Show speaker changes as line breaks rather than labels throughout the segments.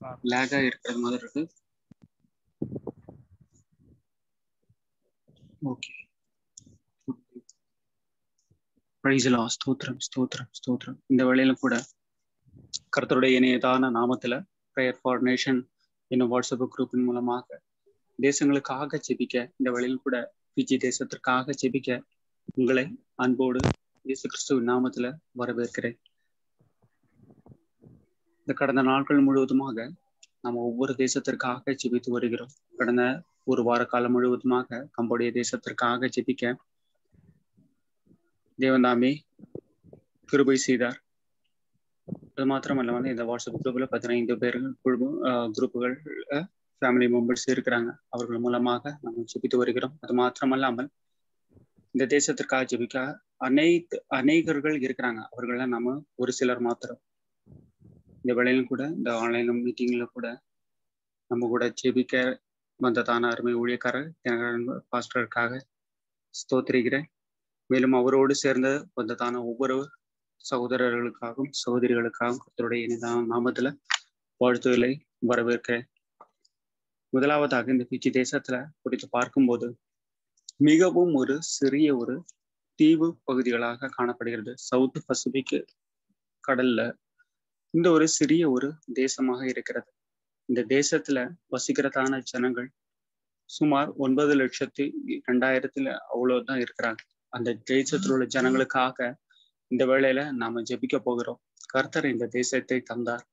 லேகா இருக்கிறது மாதிரி இருக்கு ஓகே பிரைஸ்லா ஸ்தோத்திரம் ஸ்தோத்திரம் ஸ்தோத்திரம் இந்த வேளையில கூட கர்த்தருடைய இணையதான நாமத்துல ப்ரேயர் ஃபார் நேஷன் என்னும் வாட்ஸ்அப் குரூப்பின் மூலமாக தேசங்களுக்காக ஜெபிக்க இந்த வேளையில் கூட பிஜி தேசத்திற்காக ஜெபிக்க உங்களை அன்போடு இயேசு கிறிஸ்துவின் நாமத்துல வரவேற்கிறேன் இந்த கடந்த நாட்கள் முழுவதுமாக நம்ம ஒவ்வொரு தேசத்திற்காக ஜெபித்து வருகிறோம் கடந்த ஒரு வார காலம் முழுவதுமாக கம்போடிய தேசத்திற்காக ஜெபிக்க தேவந்தாமே கிருபை செய்தார் அது மாத்திரமல்ல வந்து இந்த வாட்ஸ்அப் குரூப்ல பதினைந்து பேர்கள் குழு குரூப்புகள் ஃபேமிலி மெம்பர்ஸ் இருக்கிறாங்க அவர்கள் மூலமாக நம்ம ஜெபித்து வருகிறோம் அது மாத்திரமல்லாமல் இந்த தேசத்திற்காக ஜெபிக்க அனைத்து அநேகர்கள் இருக்கிறாங்க அவர்கள நம்ம ஒரு சிலர் மாத்திரம் இந்த வேளையிலும் கூட இந்த ஆன்லைன் மீட்டிங்ல கூட நம்ம கூட ஜெபிக்க வந்ததான அருமை ஊழியக்காரர் பாஸ்டருக்காக ஸ்தோத்திரிக்கிறேன் மேலும் அவரோடு சேர்ந்த வந்ததான ஒவ்வொரு சகோதரர்களுக்காகவும் சகோதரிகளுக்காகவும் கத்தருடைய இனிதான நாமத்துல வாழ்த்துக்களை வரவேற்கிறேன் முதலாவதாக இந்த பிச்சி தேசத்துல குறித்து பார்க்கும்போது மிகவும் ஒரு சிறிய ஒரு தீவு பகுதிகளாக காணப்படுகிறது சவுத் பசிபிக் கடல்ல இந்த ஒரு சிறிய ஒரு தேசமாக இருக்கிறது இந்த தேசத்துல வசிக்கிறதான ஜனங்கள் சுமார் ஒன்பது லட்சத்தி ரெண்டாயிரத்துல அவ்வளவுதான் இருக்கிறாங்க அந்த தேசத்தில் உள்ள ஜனங்களுக்காக இந்த வேளையில நாம ஜெபிக்க போகிறோம் கர்த்தர் இந்த தேசத்தை தந்தார்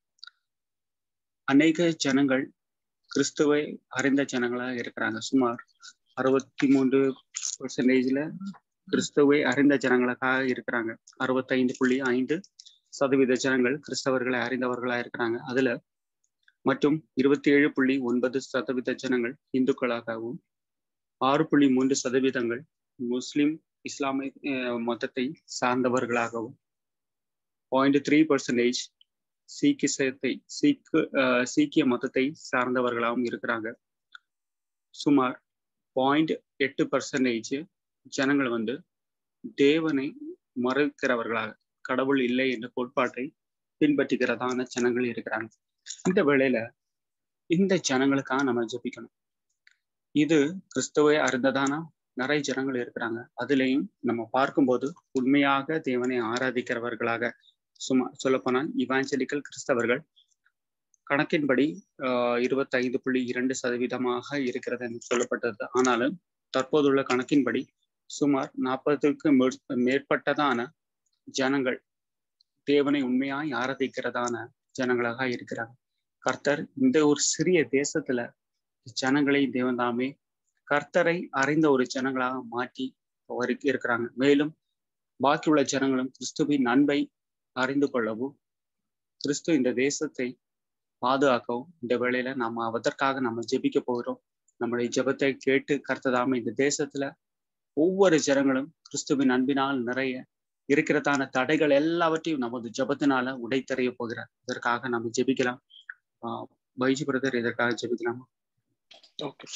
அநேக ஜனங்கள் கிறிஸ்துவை அறிந்த ஜனங்களாக இருக்கிறாங்க சுமார் அறுபத்தி மூன்று பர்சன்டேஜ்ல கிறிஸ்துவை அறிந்த ஜனங்களுக்காக இருக்கிறாங்க அறுபத்தைந்து புள்ளி ஐந்து சதவீத ஜனங்கள் கிறிஸ்தவர்களை அறிந்தவர்களா இருக்கிறாங்க அதுல மற்றும் இருபத்தி ஏழு புள்ளி ஒன்பது சதவீத ஜனங்கள் இந்துக்களாகவும் ஆறு புள்ளி மூன்று சதவீதங்கள் முஸ்லிம் இஸ்லாமிய மதத்தை சார்ந்தவர்களாகவும் பாயிண்ட் த்ரீ பர்சன்டேஜ் சீக்கிசத்தை சீக்கு சீக்கிய மதத்தை சார்ந்தவர்களாகவும் இருக்கிறாங்க சுமார் பாயிண்ட் எட்டு பர்சன்டேஜ் ஜனங்கள் வந்து தேவனை மறுக்கிறவர்களாக கடவுள் இல்லை என்ற கோட்பாட்டை பின்பற்றுகிறதான ஜனங்கள் இருக்கிறாங்க இந்த வேளையில இந்த ஜனங்களுக்காக நம்ம ஜபிக்கணும் இது கிறிஸ்துவை அறிந்ததான நிறைய ஜனங்கள் இருக்கிறாங்க அதுலேயும் நம்ம பார்க்கும்போது உண்மையாக தேவனை ஆராதிக்கிறவர்களாக சும்மா சொல்லப்போனால் இவாஞ்சலிக்கல் கிறிஸ்தவர்கள் கணக்கின்படி ஆஹ் இருபத்தைந்து புள்ளி இரண்டு சதவீதமாக இருக்கிறது என்று சொல்லப்பட்டது ஆனாலும் தற்போதுள்ள கணக்கின்படி சுமார் நாற்பதுக்கு மேற்பட்டதான ஜனங்கள் தேவனை உண்மையாய் ஆராதிக்கிறதான ஜனங்களாக இருக்கிறாங்க கர்த்தர் இந்த ஒரு சிறிய தேசத்துல ஜனங்களை தேவன் தாமே கர்த்தரை அறிந்த ஒரு ஜனங்களாக மாற்றி இருக்கிறாங்க மேலும் பாக்கியுள்ள ஜனங்களும் கிறிஸ்துவின் அன்பை அறிந்து கொள்ளவும் கிறிஸ்து இந்த தேசத்தை பாதுகாக்கவும் இந்த வேளையில நம்ம அதற்காக நம்ம ஜெபிக்க போகிறோம் நம்முடைய ஜெபத்தை கேட்டு கர்த்ததாம இந்த தேசத்துல ஒவ்வொரு ஜனங்களும் கிறிஸ்துவின் அன்பினால் நிறைய இருக்கிறதான தடைகள் எல்லாவற்றையும் நமது ஜபத்தினால உடைத்தறிய போகிறார் இதற்காக நம்ம ஜெபிக்கலாம் ஆஹ் பைஜி பிரதர் இதற்காக ஜெபிக்கலாமா
ஓகே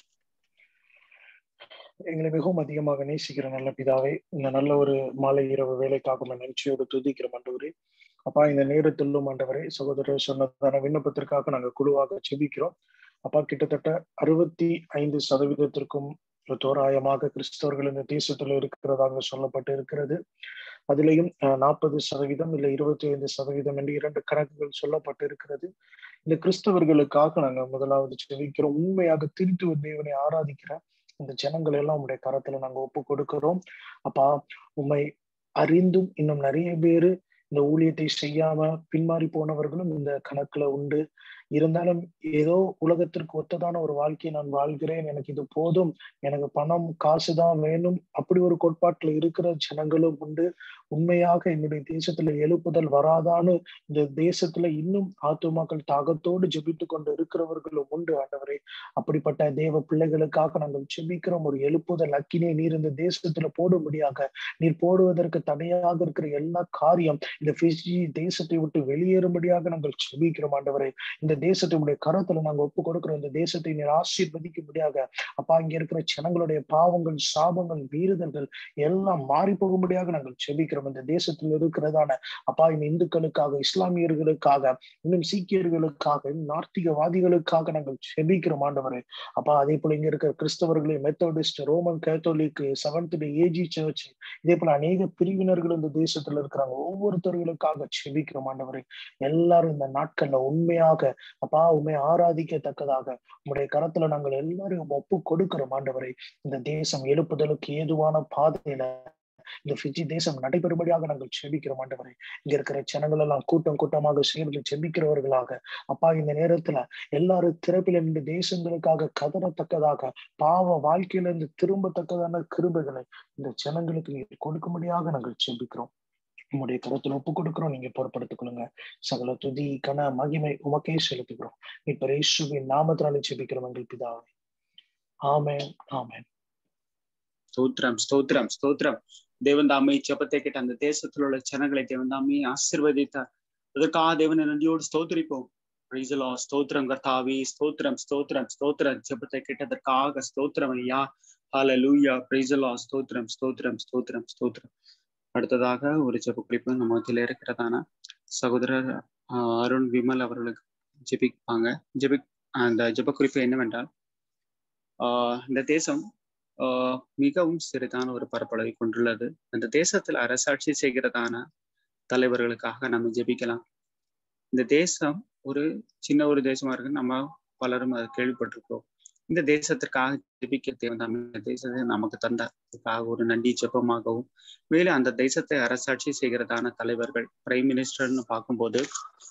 எங்களை மிகவும் அதிகமாக நேசிக்கிற நல்ல பிதாவே இந்த நல்ல ஒரு மாலை இரவு வேலைக்காக நினைச்சியோடு துதிக்கிற மண்டவரே அப்பா இந்த நேரத்திலும் ஆண்டவரே சகோதரர் சொன்னதான விண்ணப்பத்திற்காக நாங்கள் குழுவாக செபிக்கிறோம் அப்பா கிட்டத்தட்ட அறுபத்தி ஐந்து சதவீதத்திற்கும் தோராயமாக கிறிஸ்தவர்கள் இந்த தேசத்துல இருக்கிறதாக சொல்லப்பட்டு இருக்கிறது அதுலேயும் நாற்பது சதவீதம் இல்லை இருபத்தி ஐந்து சதவீதம் என்று இரண்டு கணக்குகள் சொல்லப்பட்டு இருக்கிறது இந்த கிறிஸ்தவர்களுக்காக நாங்க முதலாவது செவிக்கிறோம் உண்மையாக திருத்துவ தேவனை ஆராதிக்கிற இந்த ஜனங்கள் எல்லாம் உங்களுடைய கரத்துல நாங்க ஒப்பு கொடுக்கிறோம் அப்பா உண்மை அறிந்தும் இன்னும் நிறைய பேரு இந்த ஊழியத்தை செய்யாம பின்மாறி போனவர்களும் இந்த கணக்குல உண்டு இருந்தாலும் ஏதோ உலகத்திற்கு ஒத்ததான ஒரு வாழ்க்கையை நான் வாழ்கிறேன் எனக்கு இது போதும் எனக்கு பணம் காசுதான் வேணும் அப்படி ஒரு கோட்பாட்டுல இருக்கிற ஜனங்களும் உண்டு உண்மையாக என்னுடைய தேசத்துல எழுப்புதல் வராதான்னு இந்த தேசத்துல இன்னும் ஆத்துமாக்கள் தாகத்தோடு ஜெபித்து கொண்டு இருக்கிறவர்களும் உண்டு ஆண்டவரே அப்படிப்பட்ட தேவ பிள்ளைகளுக்காக நாங்கள் ஜெபிக்கிறோம் ஒரு எழுப்புதல் அக்கினே நீர் இந்த தேசத்துல போடும்படியாக நீர் போடுவதற்கு தடையாக இருக்கிற எல்லா காரியம் இந்த பிஜி தேசத்தை விட்டு வெளியேறும்படியாக நாங்கள் ஜெபிக்கிறோம் ஆண்டவரே இந்த தேசத்தினுடைய கரத்துல நாங்க ஒப்பு கொடுக்கிறோம் இந்த தேசத்தை நீர் ஆசீர்வதிக்கும்படியாக அப்பா இங்க இருக்கிற ஜனங்களுடைய பாவங்கள் சாபங்கள் வீறுதல்கள் எல்லாம் மாறி போகும்படியாக நாங்கள் செபிக்கிறோம் செபிக்கிறோம் இந்த தேசத்தில் இருக்கிறதான அப்பா இந்த இந்துக்களுக்காக இஸ்லாமியர்களுக்காக இன்னும் சீக்கியர்களுக்காக இன்னும் நார்த்திகவாதிகளுக்காக நாங்கள் செபிக்கிறோம் ஆண்டவரே அப்பா அதே போல இங்க இருக்கிற கிறிஸ்தவர்களே Methodist Roman Catholic seventh day AG church இதே போல அநேக பிரிவினர்கள் இந்த தேசத்துல இருக்கிறாங்க ஒவ்வொருத்தர்களுக்காக செபிக்கிறோம் ஆண்டவரே எல்லாரும் இந்த நாட்கள்ல உண்மையாக அப்பா உண்மையை ஆராதிக்கத்தக்கதாக உங்களுடைய கரத்துல நாங்கள் எல்லாரும் ஒப்பு கொடுக்கிறோம் ஆண்டவரை இந்த தேசம் எழுப்புதலுக்கு ஏதுவான பாதையில இந்த பிஜி தேசம் நடைபெறும்படியாக நாங்கள் செபிக்கிறோம் ஆண்டவரை இங்க இருக்கிற ஜனங்கள் எல்லாம் கூட்டம் கூட்டமாக சேர்ந்து செபிக்கிறவர்களாக அப்பா இந்த நேரத்துல எல்லாரும் திறப்பில் இந்த தேசங்களுக்காக கதறத்தக்கதாக பாவ வாழ்க்கையில இருந்து திரும்பத்தக்கதான கிருபைகளை இந்த ஜனங்களுக்கு நீர் கொடுக்கும்படியாக நாங்கள் செபிக்கிறோம் உங்களுடைய கருத்துல ஒப்பு கொடுக்கிறோம் நீங்க பொறுப்படுத்திக் கொள்ளுங்க சகல துதி கன மகிமை உமக்கே செலுத்துகிறோம் இப்ப இயேசுவின் நாமத்தினாலே செபிக்கிறோம் எங்கள் பிதாவே ஆமென் ஆமென்
ஸ்தோத்திரம் ஸ்தோத்திரம் ஸ்தோத்திரம் தேவன் தாமே ஜெபத்தை கேட்ட அந்த தேசத்தில் உள்ள ஜனங்களை தேவன் தாமே ஆசிர்வதித்தார் அதற்காக தேவனை நன்றியோடு ஸ்தோத்திரிப்போம் பிரைசலா ஸ்தோத்திரம் கர்த்தாவி ஸ்தோத்திரம் ஸ்தோத்திரம் ஸ்தோத்திரம் ஜெபத்தை கேட்டதற்காக ஸ்தோத்திரம் ஐயா ஹால லூயா பிரைசலா ஸ்தோத்திரம் ஸ்தோத்திரம் ஸ்தோத்திரம் ஸ்தோத்திரம் அடுத்ததாக ஒரு ஜெப குறிப்பு நம்ம மத்தியில இருக்கிறதான சகோதரர் அருண் விமல் அவர்களுக்கு ஜெபிப்பாங்க ஜெபி அந்த ஜெப குறிப்பு என்னவென்றால் ஆஹ் இந்த தேசம் ஆஹ் மிகவும் சிறிதான ஒரு பரப்பளவை கொண்டுள்ளது அந்த தேசத்தில் அரசாட்சி செய்கிறதான தலைவர்களுக்காக நம்ம ஜெபிக்கலாம் இந்த தேசம் ஒரு சின்ன ஒரு தேசமா இருக்கு நம்ம பலரும் அதை கேள்விப்பட்டிருக்கோம் இந்த தேசத்திற்காக ஜெபிக்க தேவன் தேசத்தை நமக்கு தந்தார் அதுக்காக ஒரு நன்றி ஜெபமாகவும் மேலும் அந்த தேசத்தை அரசாட்சி செய்கிறதான தலைவர்கள் பிரைம் மினிஸ்டர்னு பார்க்கும்போது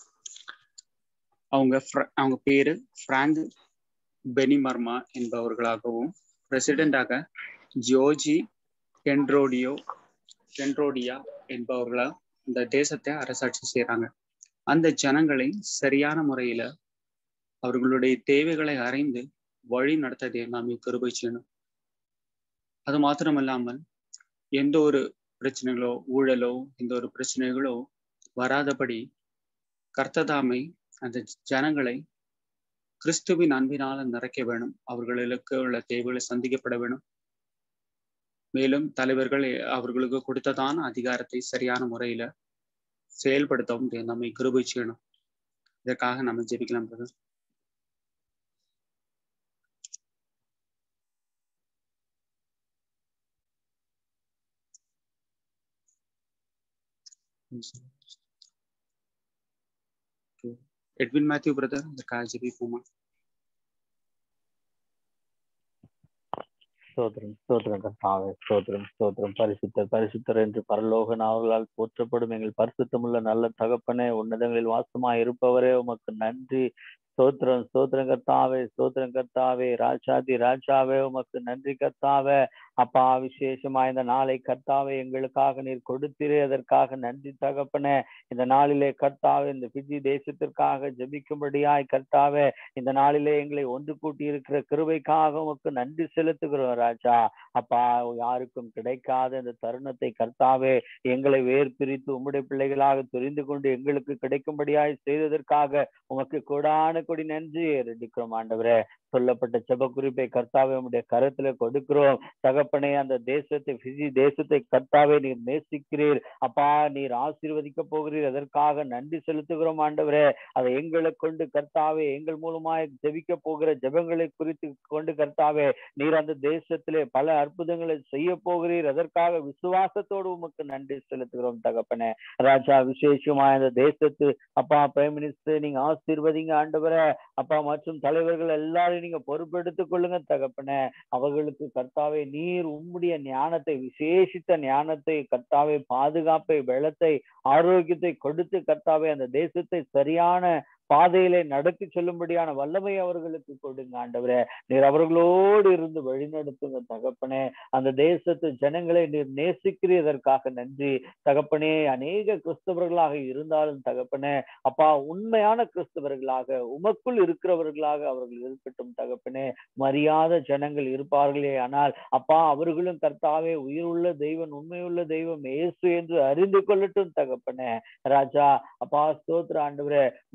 அவங்க அவங்க பேரு பிராங்க் பெனிமர்மா என்பவர்களாகவும் பிரசிடென்டாக ஜோர்ஜி கென்ட்ரோடியோ கென்ட்ரோடியா என்பவர்களா இந்த தேசத்தை அரசாட்சி செய்யறாங்க அந்த ஜனங்களை சரியான முறையில அவர்களுடைய தேவைகளை அறிந்து வழி நடத்ததே நாம கிருபை செய்யணும் அது மாத்திரமல்லாமல் எந்த ஒரு பிரச்சனைகளோ ஊழலோ எந்த ஒரு பிரச்சனைகளோ வராதபடி கர்த்ததாமை அந்த ஜனங்களை கிறிஸ்துவின் அன்பினால நிறைக்க வேணும் அவர்களுக்கு உள்ள தேவைகளை சந்திக்கப்பட வேணும் மேலும் தலைவர்கள் அவர்களுக்கு கொடுத்ததான அதிகாரத்தை சரியான முறையில செயல்படுத்தவும் நம்மை கிருபை செய்யணும் இதற்காக நம்ம ஜெபிக்கலாம் பிரதர் எட்வின் மேத்யூ பிரதர் இதற்காக ஜெபிப்போமா
ஸ்தோத்திரம் ஸ்தோத்திரம் கர்த்தாவே ஸ்தோத்திரம் ஸ்தோத்திரம் பரிசுத்தர் பரிசுத்தர் என்று பரலோக நாவலால் போற்றப்படும் எங்கள் பரிசுத்தமுள்ள நல்ல தகப்பனே உன்னதங்களில் வாசமாய் இருப்பவரே உமக்கு நன்றி ஸ்தோத்திரம் ஸ்தோத்திரம் கர்த்தாவே ஸ்தோத்திரம் கர்த்தாவே ராஜாதி ராஜாவே உமக்கு நன்றி கர்த்தாவே அப்பா விசேஷமா இந்த நாளை கர்த்தாவே எங்களுக்காக நீர் கொடுத்திரே அதற்காக நன்றி தகப்பனே இந்த நாளிலே கர்த்தாவே இந்த பிஜி தேசத்திற்காக ஜபிக்கும்படியாய் கர்த்தாவே இந்த நாளிலே எங்களை ஒன்று கூட்டி இருக்கிற கிருபைக்காக உமக்கு நன்றி செலுத்துகிறோம் ராஜா அப்பா யாருக்கும் கிடைக்காத இந்த தருணத்தை கர்த்தாவே எங்களை வேர் பிரித்து உம்முடைய பிள்ளைகளாக தெரிந்து கொண்டு எங்களுக்கு கிடைக்கும்படியாய் செய்ததற்காக உமக்கு கூடான கொடி நன்றி ரெடிக்கிறோம் ஆண்டவரே சொல்லப்பட்ட செப குறிப்பை கர்த்தாவே உடைய கருத்துல கொடுக்கிறோம் தகப்பனே அந்த தேசத்தை பிஜி தேசத்தை கர்த்தாவே நீர் நேசிக்கிறீர் அப்பா நீர் ஆசீர்வதிக்க போகிறீர் அதற்காக நன்றி செலுத்துகிறோம் ஆண்டவரே அதை எங்களை கொண்டு கர்த்தாவே எங்கள் மூலமாய் ஜெபிக்க போகிற ஜெபங்களை குறித்து கொண்டு கர்த்தாவே நீர் அந்த தேசத்திலே பல அற்புதங்களை செய்ய போகிறீர் அதற்காக விசுவாசத்தோடு உமக்கு நன்றி செலுத்துகிறோம் தகப்பனே ராஜா விசேஷமா இந்த தேசத்து அப்பா பிரைம் மினிஸ்டர் நீங்க ஆசீர்வதிங்க ஆண்டவரே அப்பா மற்றும் தலைவர்கள் எல்லாரும் நீங்க பொறுப்பெடுத்துக் கொள்ளுங்க தகப்பனே அவர்களுக்கு கர்த்தாவே நீர் உம்முடைய ஞானத்தை விசேஷித்த ஞானத்தை கர்த்தாவே பாதுகாப்பை வெள்ளத்தை ஆரோக்கியத்தை கொடுத்து கர்த்தாவே அந்த தேசத்தை சரியான பாதையிலே நடத்தி செல்லும்படியான வல்லமை அவர்களுக்கு கொடுங்க ஆண்டவரே நீர் அவர்களோடு இருந்து வழிநடத்துங்க தகப்பனே அந்த தேசத்து ஜனங்களை நீர் நேசிக்கிறதற்காக நன்றி தகப்பனே அநேக கிறிஸ்தவர்களாக இருந்தாலும் தகப்பனே அப்பா உண்மையான கிறிஸ்தவர்களாக உமக்குள் இருக்கிறவர்களாக அவர்கள் இருக்கட்டும் தகப்பனே மரியாத ஜனங்கள் இருப்பார்களே ஆனால் அப்பா அவர்களும் கர்த்தாவே உயிருள்ள தெய்வம் உண்மையுள்ள தெய்வம் இயேசு என்று அறிந்து கொள்ளட்டும் தகப்பனே ராஜா அப்பா ஸ்தோத்திர ஆண்டவரே உடைய வருகை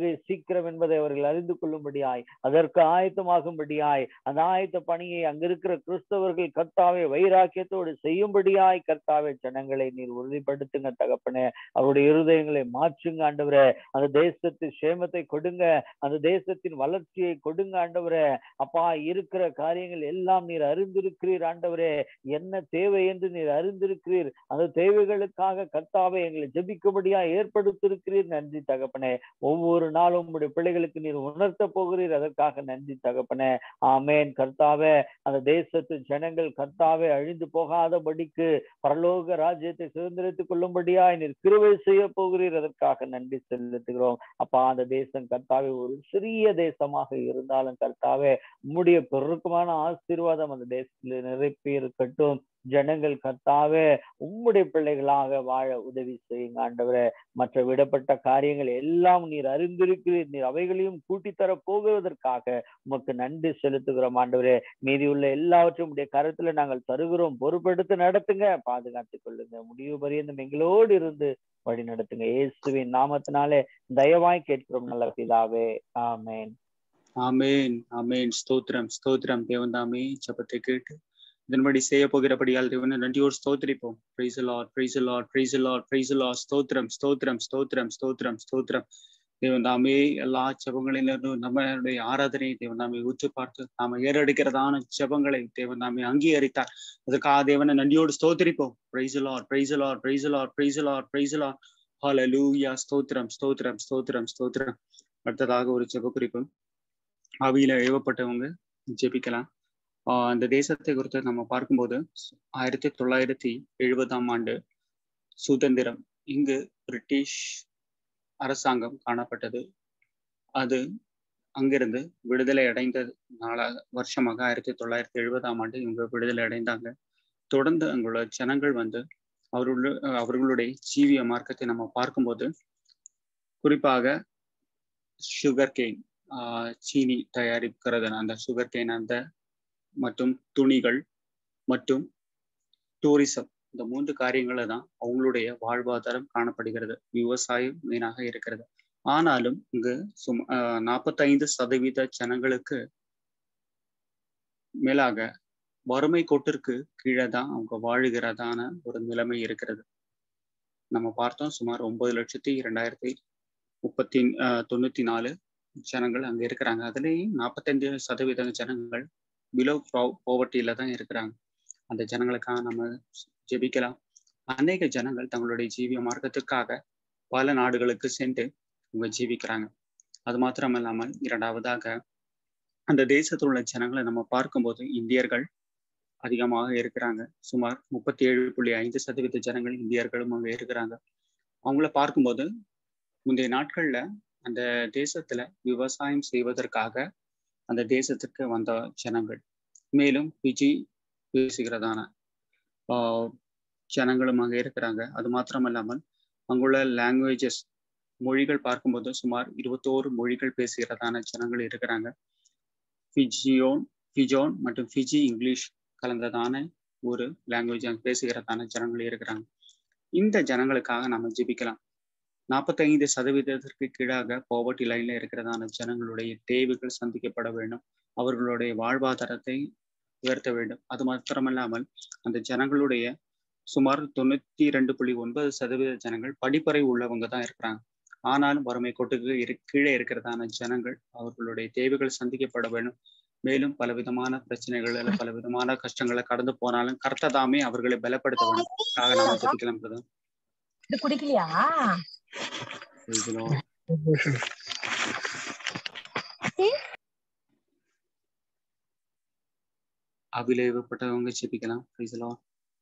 வருகை சீக்கிரம் என்பதை அவர்கள் அறிந்து கொள்ளும்படியாய் அதற்கு ஆயத்தமாகும்படியாய் அந்த ஆயத்த பணியை அங்கிருக்கிற கிறிஸ்தவர்கள் கர்த்தாவை வைராக்கியத்தோடு செய்யும்படியாய் கர்த்தாவை ஜனங்களை நீர் உறுதிப்படுத்துங்க தகப்பனே அவருடைய இருதயங்களை மாற்றுங்க ஆண்டவரே அந்த தேசத்தின் சேமத்தை கொடுங்க அந்த தேசத்தின் வளர்ச்சியை கொடுங்க ஆண்டவரே அப்பா இருக்கிற காரியங்கள் எல்லாம் நீர் அறிந்திருக்கிறீர் ஆண்டவரே என்ன தேவை என்று நீர் அறிந்திருக்கிறீர் அந்த தேவைகளுக்காக கர்த்தாவை எங்களை ஜெபிக்கும்படியா ஏற்படுத்தியிருக்கிறீர் நன்றி தகப்பனே ஒவ்வொரு நாளும் உங்களுடைய பிள்ளைகளுக்கு நீர் உணர்த்த போகிறீர் அதற்காக நன்றி தகப்பனே ஆமேன் கர்த்தாவே அந்த தேசத்து ஜனங்கள் கர்த்தாவே அழிந்து போகாதபடிக்கு பரலோக ராஜ்யத்தை சுதந்திரித்துக் கொள்ளும்படியா நீர் கிருவை செய்ய போகிறீர் அதற்காக நன்றி செலுத்துகிறோம் அப்பா அந்த தேசம் கர்த்தாவே ஒரு சிறிய தேசமாக இருந்தாலும் கர்த்தாவே உம்முடைய பெருக்கமான ஆசீர்வாதம் அந்த தேசத்தில் நிரப்பி இருக்கட்டும் ஜனங்கள் கர்த்தாவே உம்முடைய பிள்ளைகளாக வாழ உதவி செய்யுங்க ஆண்டவரே மற்ற விடப்பட்ட காரியங்கள் எல்லாம் நீர் அறிந்திருக்கிறீர் நீர் அவைகளையும் கூட்டித்தர போகுவதற்காக உமக்கு நன்றி செலுத்துகிறோம் ஆண்டவரே மீதியுள்ள எல்லாவற்றையும் உடைய கருத்துல நாங்கள் தருகிறோம் பொறுப்பெடுத்து நடத்துங்க பாதுகாத்துக் கொள்ளுங்க முடிவு பரியந்தம் எங்களோடு இருந்து வழி நடத்துங்க இயேசுவின் நாமத்தினாலே தயவாய் கேட்கிறோம் நல்ல பிதாவே ஆமேன்
ஆமேன் ஆமேன் ஸ்தோத்திரம் ஸ்தோத்திரம் தேவன் தாமே ஜபத்தை கேட்டு இதன்படி செய்ய போகிறபடியால் தேவனை நன்றியோடு ஸ்தோத்திரிப்போம் praise Lord praise Lord praise Lord praise Lord ஸ்தோத்திரம் ஸ்தோத்திரம் ஸ்தோத்திரம் ஸ்தோத்திரம் ஸ்தோத்திரம் தேவன் தாமே எல்லா ஜபங்களிலிருந்தும் நம்மளுடைய ஆராதனை தேவன் தாமே உற்று பார்த்து நாம ஏறெடுக்கிறதான ஜபங்களை தேவன் தாமே அங்கீகரித்தார் அதுக்காக தேவனை நன்றியோடு ஸ்தோத்திரிப்போம் praise Lord praise Lord praise Lord praise Lord praise Lord hallelujah ஸ்தோத்திரம் ஸ்தோத்திரம் ஸ்தோத்திரம் ஸ்தோத்திரம் அடுத்ததாக ஒரு ஜெப குறிப்பு ஆவியில ஏவப்பட்டவங்க ஜெபிக்கலாம் ஆஹ் அந்த தேசத்தை குறித்து நம்ம பார்க்கும்போது ஆயிரத்தி தொள்ளாயிரத்தி எழுபதாம் ஆண்டு சுதந்திரம் இங்கு பிரிட்டிஷ் அரசாங்கம் காணப்பட்டது அது அங்கிருந்து விடுதலை அடைந்த நாளா வருஷமாக ஆயிரத்தி தொள்ளாயிரத்தி எழுபதாம் ஆண்டு இவங்க விடுதலை அடைந்தாங்க தொடர்ந்து அங்குள்ள ஜனங்கள் வந்து அவர்களு அவர்களுடைய ஜீவிய மார்க்கத்தை நம்ம பார்க்கும்போது குறிப்பாக சுகர் கெயின் சீனி தயாரிக்கிறது அந்த சுகர் கெயின் அந்த மற்றும் துணிகள் மற்றும் டூரிசம் இந்த மூன்று காரியங்கள தான் அவங்களுடைய வாழ்வாதாரம் காணப்படுகிறது விவசாயம் மெயினாக இருக்கிறது ஆனாலும் இங்கு சும் நாற்பத்தைந்து சதவீத ஜனங்களுக்கு மேலாக வறுமை கோட்டிற்கு கீழே தான் அவங்க வாழுகிறதான ஒரு நிலைமை இருக்கிறது நம்ம பார்த்தோம் சுமார் ஒன்பது லட்சத்தி இரண்டாயிரத்தி முப்பத்தி தொண்ணூத்தி நாலு ஜனங்கள் அங்க இருக்கிறாங்க அதுலேயும் நாற்பத்தஞ்சு சதவீத ஜனங்கள் பிலோ போவர்ட்டியில தான் இருக்கிறாங்க அந்த ஜனங்களுக்காக நம்ம ஜெபிக்கலாம் அநேக ஜனங்கள் தங்களுடைய ஜீவிய மார்க்கத்திற்காக பல நாடுகளுக்கு சென்று அவங்க ஜீவிக்கிறாங்க அது மாத்திரம் இல்லாமல் இரண்டாவதாக அந்த தேசத்தில் உள்ள ஜனங்களை நம்ம பார்க்கும்போது இந்தியர்கள் அதிகமாக இருக்கிறாங்க சுமார் முப்பத்தி ஏழு புள்ளி ஐந்து சதவீத ஜனங்கள் இந்தியர்களும் அங்க இருக்கிறாங்க அவங்கள பார்க்கும்போது முந்தைய நாட்கள்ல அந்த தேசத்துல விவசாயம் செய்வதற்காக அந்த தேசத்திற்கு வந்த ஜனங்கள் மேலும் பிஜி பேசுகிறதான ஜனங்களும் அங்கே இருக்கிறாங்க அது மாத்திரம் இல்லாமல் அங்குள்ள லாங்குவேஜஸ் மொழிகள் பார்க்கும்போது சுமார் இருபத்தோரு மொழிகள் பேசுகிறதான ஜனங்கள் இருக்கிறாங்க ஃபிஜியோன் ஃபிஜோன் மற்றும் ஃபிஜி இங்கிலீஷ் கலந்ததான ஒரு லாங்குவேஜ் அங்கே பேசுகிறதான ஜனங்கள் இருக்கிறாங்க இந்த ஜனங்களுக்காக நம்ம ஜெபிக்கலாம் நாற்பத்தைந்து சதவீதத்திற்கு கீழாக பாவர்ட்டி லைன்ல இருக்கிறதான ஜனங்களுடைய தேவைகள் சந்திக்கப்பட வேண்டும் அவர்களுடைய வாழ்வாதாரத்தை உயர்த்த வேண்டும் அது மாத்திரமல்லாமல் அந்த ஜனங்களுடைய சுமார் தொண்ணூத்தி ரெண்டு புள்ளி ஒன்பது சதவீத ஜனங்கள் படிப்பறை உள்ளவங்க தான் இருக்கிறாங்க ஆனாலும் வறுமை கோட்டுக்கு இரு கீழே இருக்கிறதான ஜனங்கள் அவர்களுடைய தேவைகள் சந்திக்கப்பட வேண்டும் மேலும் பலவிதமான பிரச்சனைகள் அல்ல பலவிதமான கஷ்டங்களை கடந்து போனாலும் கர்த்ததாமே அவர்களை பலப்படுத்த வேண்டும் ஆக நாம ஜபிக்கலாம்
இது குடிக்கலையா
அபிலேவப்பட்டவங்க ஜெபிக்கலாம் பிரைஸ்லாம்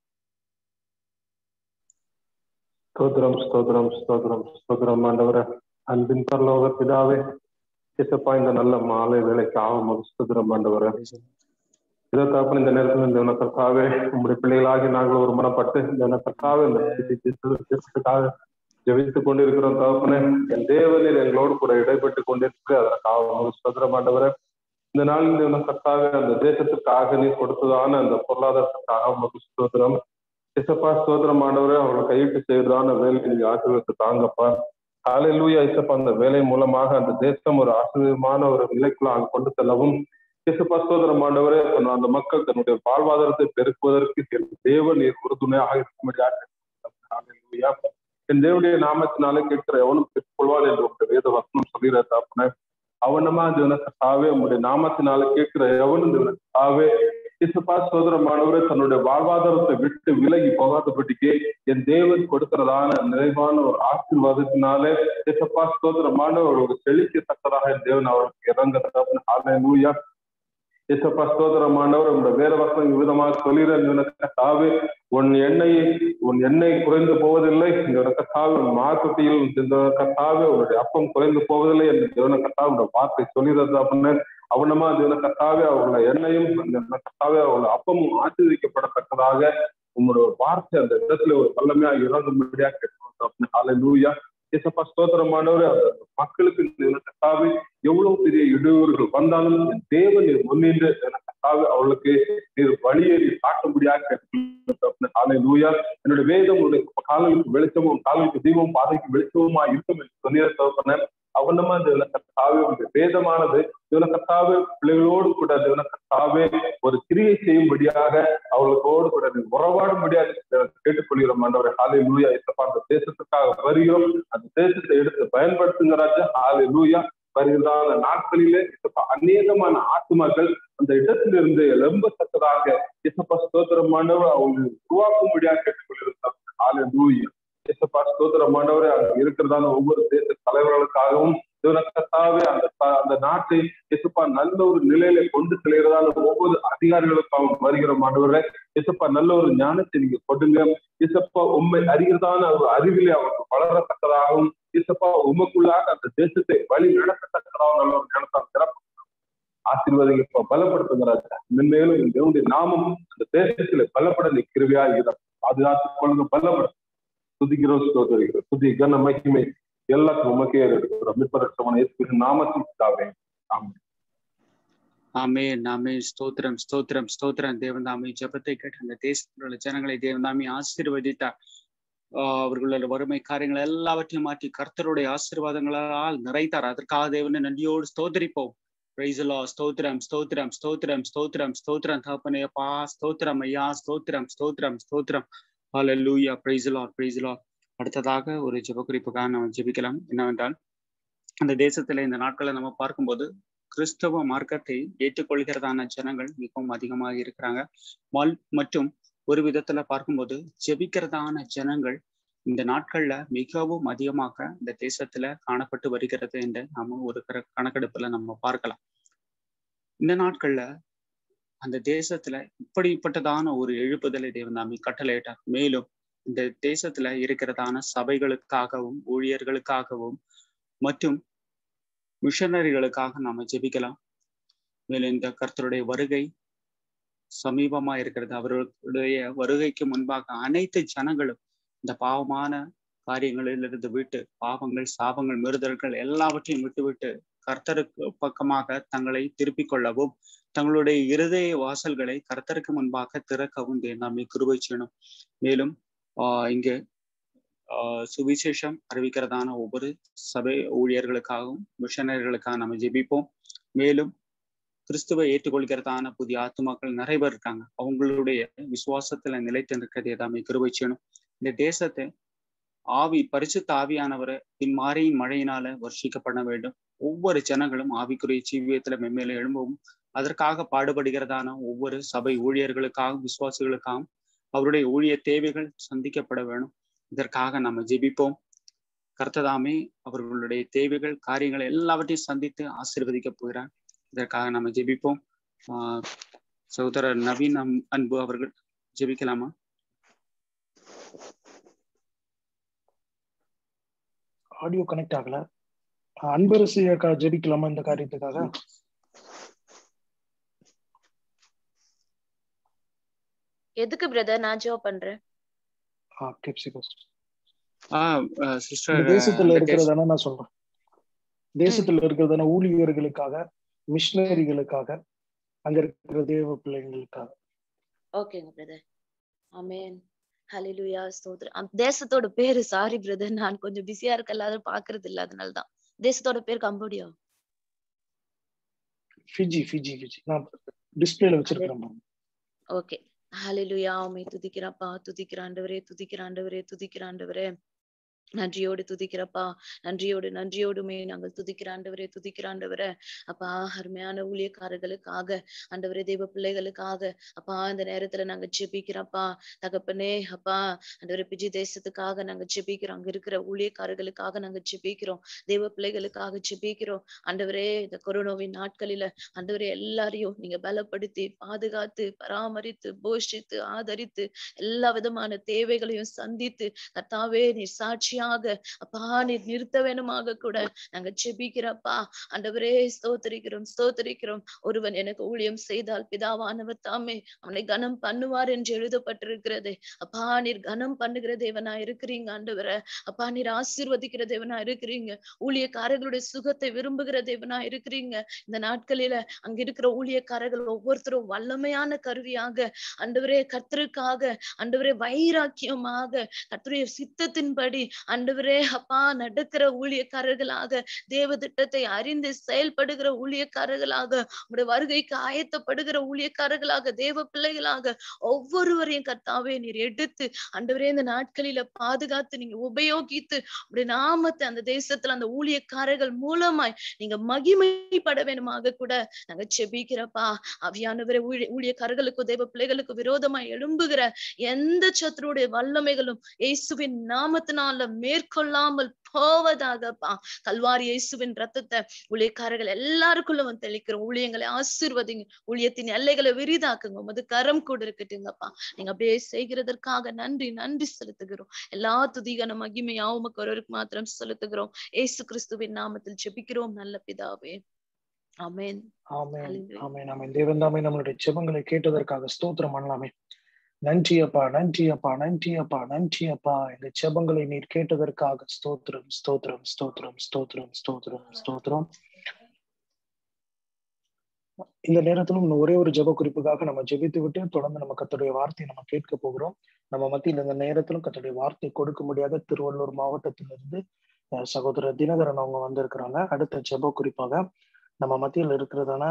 ஸ்தோத்திரம் ஸ்தோத்திரம் ஸ்தோத்திரம் ஸ்தோத்திரம் ஆண்டவரே அன்பின் பரலோக பிதாவே சித்தப்பா இந்த நல்ல மாலை வேலைக்கு ஆகும் ஸ்தோத்திரம் ஆண்டவரே இதோ தாப்பன் இந்த நேரத்தில் இந்த உனக்கற்காக உங்களுடைய பிள்ளைகளாகி நாங்கள் ஒரு மனப்பட்டு இந்த உனக்கற்காக இந்த தேசத்துக்காக ஜெபித்துக் கொண்டிருக்கிறோம் தகப்பனே என் தேவனில் எங்களோடு கூட இடைப்பட்டு கொண்டிருக்கு அதற்காக ஸ்தோத்திரம் ஆண்டவரே இந்த நாள் இந்த உனக்கற்காக அந்த தேசத்துக்காக நீ கொடுத்ததான அந்த பொருளாதாரத்துக்காக உங்களுக்கு ஸ்தோத்திரம் இசப்பா ஸ்தோத்திரம் ஆண்டவரே அவங்களை கையிட்டு செய்யறதான வேலை நீங்க ஆசீர்வத்தை தாங்கப்பா ஹalleluya இசப்பா அந்த வேலை மூலமாக அந்த தேசம் ஒரு ஆசிரியமான ஒரு நிலைக்குள்ள அங்க கொண்டு செல்லவும் இசப்பா சோதரம் ஆண்டவரே தன் அந்த மக்கள் தன்னுடைய வாழ்வாதாரத்தை பெருக்குவதற்கு என் தேவன் நீர் உறுதுணையாக இருக்கும்படியாக ஹalleluya என் தேவனுடைய நாமத்தினாலே கேட்கிற எவனும் பெற்றுக்கொள்வான் என்று உங்க வேத வசனம் சொல்லிடுற தாப்பன அவனமா தேவனக்காவே உங்களுடைய நாமத்தினால கேட்கிற எவனும் தேவனக்காவே இசப்பா சோதரமானவரே தன்னுடைய வாழ்வாதாரத்தை விட்டு விலகி போகாதபடிக்கு என் தேவன் கொடுக்கிறதான நிறைவான ஒரு ஆசீர்வாதத்தினாலே இசப்பா சோதரமானவர்களுக்கு செழிக்கத்தக்கதாக என் தேவன் அவர்களுக்கு இறங்க ஹalleluya இசப்பா ஸ்தோத்திரமானவர் உங்களுடைய வேத வசனம் விதமாக சொல்லிடுற கத்தாவே உன் எண்ணெய் உன் எண்ணெய் குறைந்து போவதில்லை இந்த கத்தாவே உன் மார்க்கெட்டில் இந்த கத்தாவே உன்னுடைய அப்பம் குறைந்து போவதில்லை என்று தேவன கத்தா உடைய வார்த்தை சொல்லிடுறது அப்படின்னு அவனமா தேவன கத்தாவே அவங்கள எண்ணெயும் அந்த கத்தாவே அவங்கள அப்பமும் ஆசீர்வதிக்கப்படத்தக்கதாக உங்களுடைய வார்த்தை அந்த இடத்துல ஒரு வல்லமையா இறங்கும்படியா கேட்கணும் அப்படின்னு காலை லூயா இசப்பா ஸ்தோத்திரமானவர் அந்த மக்களுக்கு கத்தாவே எவ்வளவு பெரிய இடையூறுகள் வந்தாலும் என் தேவன் நீர் முன்னின்று கத்தாவே அவளுக்கு நீர் வழியை நீர் காட்டும்படியாக காலை லூயா என்னுடைய வேதம் உன்னுடைய காலங்களுக்கு வெளிச்சமும் காலங்களுக்கு தீபம் பாதைக்கு வெளிச்சமுமா இருக்கும் என்று சொன்னிய தகப்பன அவனமா இந்த கத்தாவே உங்களுடைய வேதமானது கத்தாவே பிள்ளைகளோடு கூட கத்தாவே ஒரு கிரியை செய்யும்படியாக அவர்களுக்கோடு கூட உறவாடும்படியாக கேட்டுக்கொள்கிறோம் ஆண்டவரை ஹாலை லூயா இசப்பா அந்த தேசத்துக்காக வருகிறோம் அந்த தேசத்தை எடுத்து பயன்படுத்துங்க ராஜா ஹாலை லூயா வருகிறதான நாட்களிலே இசப்பா அநேகமான ஆத்மாக்கள் அந்த இடத்திலிருந்து எழும்பத்தக்கதாக இசப்பா ஸ்தோத்திரமானவர் அவங்க உருவாக்கும்படியாக கேட்டுக்கொள்கிறோம் ஹாலை லூயா இசப்பா ஸ்தோத்திரமானவரை அங்க இருக்கிறதான ஒவ்வொரு தேச தலைவர்களுக்காகவும் கத்தாவே அந்த அந்த நாட்டை இசப்பா நல்ல ஒரு நிலையில கொண்டு செல்கிறதான ஒவ்வொரு அதிகாரிகளுக்காகவும் வருகிற மாணவரை இசப்பா நல்ல ஒரு ஞானத்தை நீங்க கொடுங்க இசப்பா உண்மை அறிகிறதான ஒரு அறிவிலே அவருக்கு வளரத்தக்கதாகவும் இசப்பா உமக்குள்ளாக அந்த தேசத்தை வழி நடத்தத்தக்கதாகவும் நல்ல ஒரு ஞானத்தால் சிறப்பு ஆசீர்வாதங்கள் பலப்படுத்துகிறாங்க மென்மேலும் தேவனுடைய நாமம் அந்த தேசத்துல பலப்பட நீ கிருவியா இருக்கிறோம் பாதுகாத்துக் கொள்ளுங்க பலப்படும் துதிக்கிறோம் ஸ்தோத்தரிக்கிறோம் துதி கன மகிமை எல்லாத்துக்கும் உமக்கே இருக்கிறோம் மிப்பரட்சமான இயேசு நாமத்திற்காக ஆமாம்
ஆமே நாமே ஸ்தோத்திரம் ஸ்தோத்திரம் ஸ்தோத்திரம் தேவந்தாமி ஜபத்தை கேட்டு அந்த தேசத்தில் உள்ள ஜனங்களை தேவந்தாமி ஆசீர்வதித்தார் அவர்களோட வறுமை காரியங்கள் எல்லாவற்றையும் மாற்றி கர்த்தருடைய ஆசீர்வாதங்களால் நிறைத்தார் அதற்காக தேவனை நன்றியோடு ஸ்தோத்தரிப்போம் பிரைசலா ஸ்தோத்திரம் ஸ்தோத்திரம் ஸ்தோத்திரம் ஸ்தோத்திரம் ஸ்தோத்திரம் தகப்பனையப்பா ஸ்தோத்திரம் ஐயா ஸ்தோத்திரம் ஸ்தோத்திரம் ஸ்தோத்திரம் ஹalleluya praise the lord praise the lord அடுத்ததாக ஒரு ஜெபக்குறிப்புக்காக நம்ம ஜெபிக்கலாம் என்னவென்றால் அந்த தேசத்துல இந்த நாட்களை நம்ம பார்க்கும்போது கிறிஸ்தவ மார்க்கத்தை ஏற்றுக்கொள்கிறதான ஜனங்கள் மிகவும் அதிகமாக இருக்கிறாங்க மல் மற்றும் ஒரு விதத்துல பார்க்கும்போது ஜெபிக்கிறதான ஜனங்கள் இந்த நாட்கள்ல மிகவும் அதிகமாக இந்த தேசத்துல காணப்பட்டு வருகிறது என்று நாம ஒரு கணக்கெடுப்புல நம்ம பார்க்கலாம் இந்த நாட்கள்ல அந்த தேசத்துல இப்படிப்பட்டதான ஒரு எழுப்புதலை தேவனாமி கட்டளையிட்டார் மேலும் இந்த தேசத்துல இருக்கிறதான சபைகளுக்காகவும் ஊழியர்களுக்காகவும் மற்றும் மிஷனரிகளுக்காக நாம ஜெபிக்கலாம் மேலும் இந்த கர்த்தருடைய வருகை சமீபமா இருக்கிறது அவர்களுடைய வருகைக்கு முன்பாக அனைத்து ஜனங்களும் இந்த பாவமான காரியங்களிலிருந்து விட்டு பாவங்கள் சாபங்கள் மீறுதல்கள் எல்லாவற்றையும் விட்டுவிட்டு கர்த்தருக்கு பக்கமாக தங்களை திருப்பிக் கொள்ளவும் தங்களுடைய இருதய வாசல்களை கர்த்தருக்கு முன்பாக திறக்கவும் நாமே கிருபை செய்யணும் மேலும் ஆஹ் இங்கு ஆஹ் சுவிசேஷம் அறிவிக்கிறதான ஒவ்வொரு சபை ஊழியர்களுக்காகவும் மிஷனர்களுக்காக நம்ம ஜெபிப்போம் மேலும் கிறிஸ்துவை ஏற்றுக்கொள்கிறதான புதிய ஆத்துமாக்கள் நிறைய பேர் இருக்காங்க அவங்களுடைய விசுவாசத்துல நிலைத்து இருக்கிறது எல்லாமே கிருபை செய்யணும் இந்த தேசத்தை ஆவி பரிசுத்த ஆவியானவரை பின்மாரியின் மழையினால வர்ஷிக்கப்பட வேண்டும் ஒவ்வொரு ஜனங்களும் ஆவிக்குரிய ஜீவியத்துல மென்மேல எழும்பவும் அதற்காக பாடுபடுகிறதான ஒவ்வொரு சபை ஊழியர்களுக்காகவும் விசுவாசிகளுக்காகவும் அவருடைய ஊழிய தேவைகள் சந்திக்கப்பட வேணும் இதற்காக நம்ம ஜெபிப்போம் கர்த்ததாமே அவர்களுடைய தேவைகள் காரியங்கள் எல்லாவற்றையும் சந்தித்து ஆசீர்வதிக்க போகிறார் இதற்காக நம்ம ஜெபிப்போம் ஆஹ் சகோதரர் நவீன் அன்பு அவர்கள் ஜெபிக்கலாமா
ஆடியோ கனெக்ட் ஆகல அன்பரசி அக்கா ஜெபிக்கலாமா இந்த காரியத்துக்காக
எதுக்கு பிரதர் நான் ஜோ பண்றேன்
ஆஹ்
இந்த
சிஸ்டர்
தேசத்துல இருக்கிறதான நான் சொல்றேன் தேசத்துல இருக்கிறதான ஊழியர்களுக்காக மிஷினரிகளுக்காக அங்க இருக்கிற தேவ பிள்ளைங்களுக்காக
ஓகேங்க பிரதர் ஆமென் ஹalleluya ஸ்தோத்திரம் அந்த தேசத்தோட பேரு சாரி பிரதர் நான் கொஞ்சம் பிஸியா இருக்கல அதை பாக்குறது இல்ல அதனாலதான் தேசத்தோட பேர் கம்போடியா
ஃபிஜி ஃபிஜி ஃபிஜி நான் டிஸ்பிளேல வச்சிருக்கிறேன் பாருங்க.
ஓகே ஹalleluya உம்மை துதிக்கிறப்பா துதிக்கிற ஆண்டவரே துதிக்கிற ஆண்டவரே துதிக்கிற ஆண்டவரே நன்றியோடு துதிக்கிறப்பா நன்றியோடு நன்றியோடுமே நாங்கள் துதிக்கிற ஆண்டவரே துதிக்கிற ஆண்டவரே அப்பா அருமையான ஊழியக்காரர்களுக்காக ஆண்டவரே தெய்வ பிள்ளைகளுக்காக அப்பா இந்த நேரத்துல நாங்க ஜெபிக்கிறோம்ப்பா தகப்பனே அப்பா ஆண்டவரே பிஜி தேசத்துக்காக நாங்க ஜெபிக்கிறோம் அங்க இருக்கிற ஊழியக்காரர்களுக்காக நாங்க ஜெபிக்கிறோம் தெய்வ பிள்ளைகளுக்காக ஜெபிக்கிறோம் ஆண்டவரே இந்த கொரோனாவின் நாட்களில ஆண்டவரே எல்லாரையும் நீங்க பலப்படுத்தி பாதுகாத்து பராமரித்து போஷித்து ஆதரித்து எல்லா விதமான தேவைகளையும் சந்தித்து கர்த்தாவே நீ சாட்சியாக அப்பா நீர் நிறுத்த வேணுமாக கூட நாங்க ஜெபிக்கிறப்பா ஆண்டவரே ஸ்தோத்தரிக்கிறோம் ஸ்தோத்தரிக்கிறோம் ஒருவன் எனக்கு ஊழியம் செய்தால் பிதாவானவர் தாமே அவனை கனம் பண்ணுவார் என்று எழுதப்பட்டிருக்கிறது அப்பா நீர் கனம் பண்ணுகிற தேவனா இருக்கிறீங்க ஆண்டவரை அப்பா நீர் ஆசீர்வதிக்கிற தேவனா இருக்கிறீங்க ஊழியக்காரர்களுடைய சுகத்தை விரும்புகிற தேவனா இருக்கிறீங்க இந்த நாட்களில அங்க இருக்கிற ஊழியக்காரர்கள் ஒவ்வொருத்தரும் வல்லமையான கருவியாக ஆண்டவரே கர்த்தருக்காக ஆண்டவரே வைராக்கியமாக கர்த்தருடைய சித்தத்தின்படி ஆண்டவரே அப்பா நடக்கிற ஊழியக்காரர்களாக தேவ திட்டத்தை அறிந்து செயல்படுகிற ஊழியக்காரர்களாக உடைய வருகைக்கு ஆயத்தப்படுகிற ஊழியக்காரர்களாக தேவ பிள்ளைகளாக ஒவ்வொருவரையும் கர்த்தாவே நீர் எடுத்து ஆண்டவரே இந்த நாட்களில பாதுகாத்து நீங்க உபயோகித்து உடைய நாமத்தை அந்த தேசத்துல அந்த ஊழியக்காரர்கள் மூலமாய் நீங்க மகிமைப்பட வேணுமாக கூட நாங்க செபிக்கிறப்பா அவியானவரை ஊழிய ஊழியக்காரர்களுக்கும் தேவ பிள்ளைகளுக்கும் விரோதமாய் எழும்புகிற எந்த சத்துருடைய வல்லமைகளும் இயேசுவின் நாமத்தினால மேற்கொள்ளாமல் போவதாகப்பா கல்வாரி இயேசுவின் ரத்தத்தை ஊழியக்காரர்கள் எல்லாருக்குள்ளவும் தெளிக்கிறோம் ஊழியங்களை ஆசீர்வதிங்க ஊழியத்தின் எல்லைகளை விரிதாக்குங்க உமது கரம் கூட இருக்கட்டுங்கப்பா நீங்க அப்படியே செய்கிறதற்காக நன்றி நன்றி செலுத்துகிறோம் எல்லா துதிகன மகிமையா உமக்கு ஒருவருக்கு மாத்திரம் செலுத்துகிறோம் ஏசு கிறிஸ்துவின் நாமத்தில் ஜெபிக்கிறோம் நல்ல பிதாவே ஆமென்
ஆமென்
Hallelujah.
ஆமென் ஆமென் தேவன் தாமே நம்மளுடைய ஜெபங்களை கேட்டதற்காக ஸ்தோத்திரம் பண்ணலாமே நன்றி அப்பா நன்றி அப்பா நன்றி அப்பா நன்றி அப்பா இந்த ஜெபங்களை நீர் கேட்டதற்காக ஸ்தோத்திரம் ஸ்தோத்திரம் ஸ்தோத்திரம் ஸ்தோத்திரம் ஸ்தோத்திரம் ஸ்தோத்திரம் இந்த நேரத்திலும் இன்னும் ஒரே ஒரு ஜெப குறிப்புக்காக நம்ம ஜெபித்து விட்டு தொடர்ந்து நம்ம கத்துடைய வார்த்தையை நம்ம கேட்க போகிறோம் நம்ம மத்தியில் இந்த நேரத்திலும் கத்துடைய வார்த்தை கொடுக்க முடியாத திருவள்ளூர் மாவட்டத்திலிருந்து அஹ், சகோதரர் தினகரன் அவங்க வந்திருக்கிறாங்க அடுத்த ஜெப குறிப்பாக நம்ம மத்தியில் இருக்கிறதான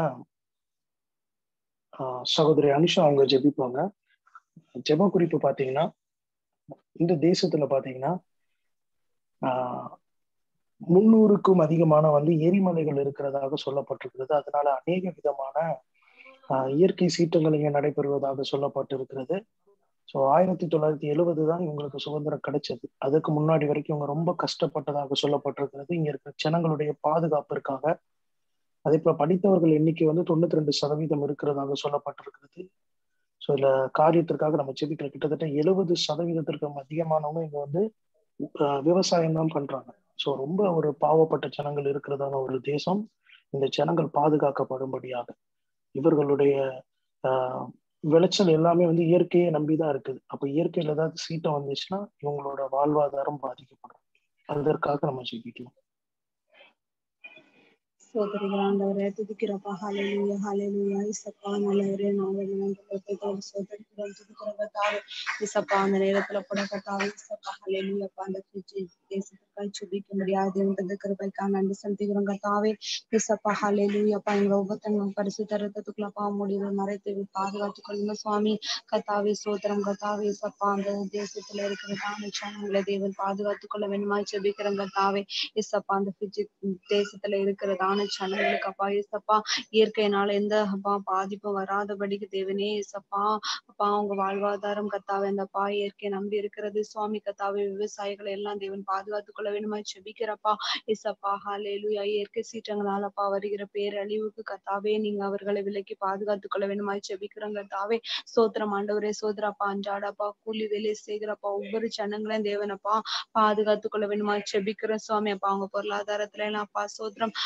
ஆஹ், சகோதரி அனுஷா அவங்க ஜெபிப்பாங்க ஜெப குறிப்பு பாத்தீங்கன்னா இந்த தேசத்துல பாத்தீங்கன்னா ஆஹ், முன்னூறுக்கும் அதிகமான வந்து எரிமலைகள் இருக்கிறதாக சொல்லப்பட்டிருக்கிறது அதனால அநேக விதமான ஆஹ், இயற்கை சீற்றங்கள் இங்க நடைபெறுவதாக சொல்லப்பட்டிருக்கிறது ஸோ ஆயிரத்தி தொள்ளாயிரத்தி எழுபது தான் இவங்களுக்கு சுதந்திரம் கிடைச்சது அதுக்கு முன்னாடி வரைக்கும் இவங்க ரொம்ப கஷ்டப்பட்டதாக சொல்லப்பட்டிருக்கிறது இங்க இருக்கிற ஜனங்களுடைய பாதுகாப்பிற்காக அதே போல படித்தவர்கள் எண்ணிக்கை வந்து தொண்ணூத்தி ரெண்டு சதவீதம் இருக்கிறதாக சொல்லப்பட்டிருக்கிறது ஸோ இதுல காரியத்திற்காக நம்ம செபிக்கிற கிட்டத்தட்ட எழுபது சதவீதத்திற்கும் அதிகமானவங்க இங்க வந்து அஹ், விவசாயம் தான் பண்றாங்க ஸோ ரொம்ப ஒரு பாவப்பட்ட ஜனங்கள் இருக்கிறதான ஒரு தேசம் இந்த ஜனங்கள் பாதுகாக்கப்படும்படியாக இவர்களுடைய ஆஹ், விளைச்சல் எல்லாமே வந்து இயற்கையை நம்பிதான் இருக்குது அப்ப இயற்கையில ஏதாவது சீட்டம் வந்துச்சுன்னா இவங்களோட வாழ்வாதாரம் பாதிக்கப்படும் அதற்காக நம்ம ஜெபிக்கலாம்
சோதரிகள் ஆண்டவரே துதிக்கிறப்பா ஹalleluya ஹalleluya இசப்பா நல்லவரே நாங்கள் நன்றி சோதரிக்கிறோம் துதிக்கிறப்ப தாவே இசப்பா அந்த நேரத்துல கூட கத்தாவே இசப்பா ஹalleluya அந்த கிருச்சி தேசத்துக்காய் சுபிக்க முடியாது என்றது கிருபைக்கா நன்றி செலுத்துகிறோம் கத்தாவே இசப்பா ஹalleluya அப்பா எங்களை ஒவ்வொருத்தங்களும் பரிசுத்த ரத்தத்துக்குள்ளப்பா முடிவு மறைத்து பாதுகாத்துக் கொள்ளுங்க சுவாமி கத்தாவே சோதரம் கத்தாவே இசப்பா அந்த தேசத்துல இருக்கிற தான ஜனங்களை தேவன் பாதுகாத்துக் கொள்ள வேண்டுமாய் ஜெபிக்கிறோம் கத்தாவே இசப்பா அந்த பிஜி தேசத்துல இருக்கிறதான ஜனங்களுக்கு அப்பா இசப்பா இயற்கையினால எந்த அப்பா பாதிப்பும் வராதபடிக்கு தேவனே இசப்பா அப்பா அவங்க வாழ்வாதாரம் கத்தாவே அந்த அப்பா இயற்கையை நம்பி இருக்கிறது சுவாமி கத்தாவே விவசாயிகளை எல்லாம் தேவன் பாதுகாத்துக் கொள்ள வேண்டுமா செபிக்கிறப்பா இசப்பா ஹாலேலுயா இயற்கை சீற்றங்களால் அப்பா வருகிற பேரழிவுக்கு கத்தாவே நீங்க அவர்களை விலக்கி பாதுகாத்துக் கொள்ள வேண்டுமா செபிக்கிறோம் கத்தாவே சோத்திரம் ஆண்டவரே சோதரப்பா அன்றாடப்பா கூலி வேலை செய்கிறப்பா ஒவ்வொரு ஜனங்களையும் தேவனப்பா பாதுகாத்துக் கொள்ள வேண்டுமா செபிக்கிறோம் சுவாமி அப்பா அவங்க பொருளாதாரத்துல எல்லாம் அப்பா சோத்திரம் அப்பா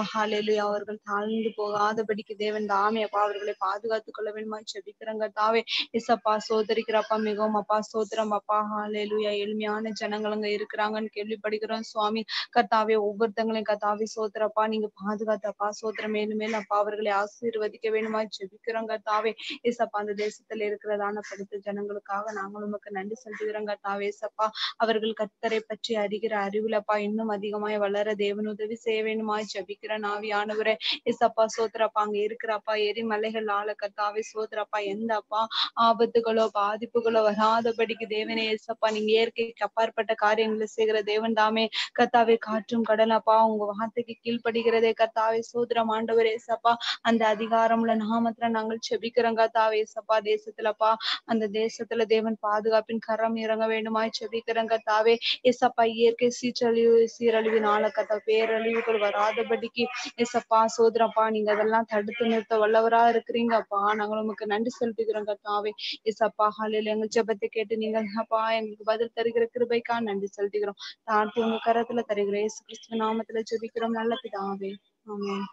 ஹalleluya அவர்கள் தாழ்ந்து போகாதபடிக்கு தேவன் தாமே அப்பா அவர்களை பாதுகாத்துக் கொள்ள வேண்டுமா ஜெபிக்கிறங்க தாவே இசப்பா சோதரிக்கிறப்பா மிகவும் அப்பா சோத்திரம் அப்பா ஹalleluya எளிமையான ஜனங்கள் அங்க இருக்கிறாங்கன்னு கேள்விப்படுகிறோம் சுவாமி கர்த்தாவே ஒவ்வொருத்தங்களையும் கர்த்தாவே சோத்திரப்பா நீங்க பாதுகாத்தப்பா சோத்திரம் மேலும் மேலும் அப்பா அவர்களை ஆசீர்வதிக்க வேண்டுமா ஜெபிக்கிறோம் கர்த்தாவே இசப்பா அந்த தேசத்துல இருக்கிறதான படுத்த ஜனங்களுக்காக நாங்கள் உமக்கு நன்றி செலுத்துகிறோம் கர்த்தாவே இசப்பா அவர்கள் கர்த்தரை பற்றி அறிகிற அறிவுலப்பா இன்னும் அதிகமாய் வளர தேவன் உதவி செய்ய வேண்டுமாய் ஜபிக்கிற நாவியானவரே இசப்பா சோத்திரப்பா அங்க இருக்கிறப்பா எரிமலைகள் ஆள கர்த்தாவே சோத்திரப்பா எந்த அப்பா ஆபத்துகளோ பாதிப்புகளோ வராதபடிக்கு தேவனே இசப்பா நீங்க இயற்கைக்கு அப்பாற்பட்ட காரியங்களை செய்கிற தேவன் தாமே கர்த்தாவே காற்றும் கடலப்பா உங்க வார்த்தைக்கு கீழ்ப்படுகிறதே கர்த்தாவே சோத்திரம் ஆண்டவரே இசப்பா அந்த அதிகாரம்ல நாமத்துல நாங்கள் செபிக்கிறோம் கர்த்தாவே இசப்பா தேசத்துலப்பா அந்த தேசத்துல தேவன் பாதுகாப்பின் கரம் இறங்க வேண்டுமாய் செபிக்கிறோம் கர்த்தாவே இசப்பா இயற்கை சீற்றழிவு சீரழிவினால கத்த பேரழிவுகள் வராதபடிக்கு இசப்பா சோதரப்பா நீங்க அதெல்லாம் தடுத்து நிறுத்த வல்லவரா இருக்கிறீங்கப்பா நாங்கள் உமக்கு நன்றி செலுத்துகிறோம் கத்தாவே இசப்பா ஹாலில் எங்கள் ஜெபத்தை கேட்டு நீங்கள் அப்பா எங்களுக்கு பதில் தருகிற கிருபைக்கா நன்றி செலுத்துகிறோம் தாழ்த்தி உங்க கரத்துல தருகிற இயேசு கிறிஸ்துவ நாமத்துல ஜெபிக்கிறோம் நல்ல பிதாவே ஆமென்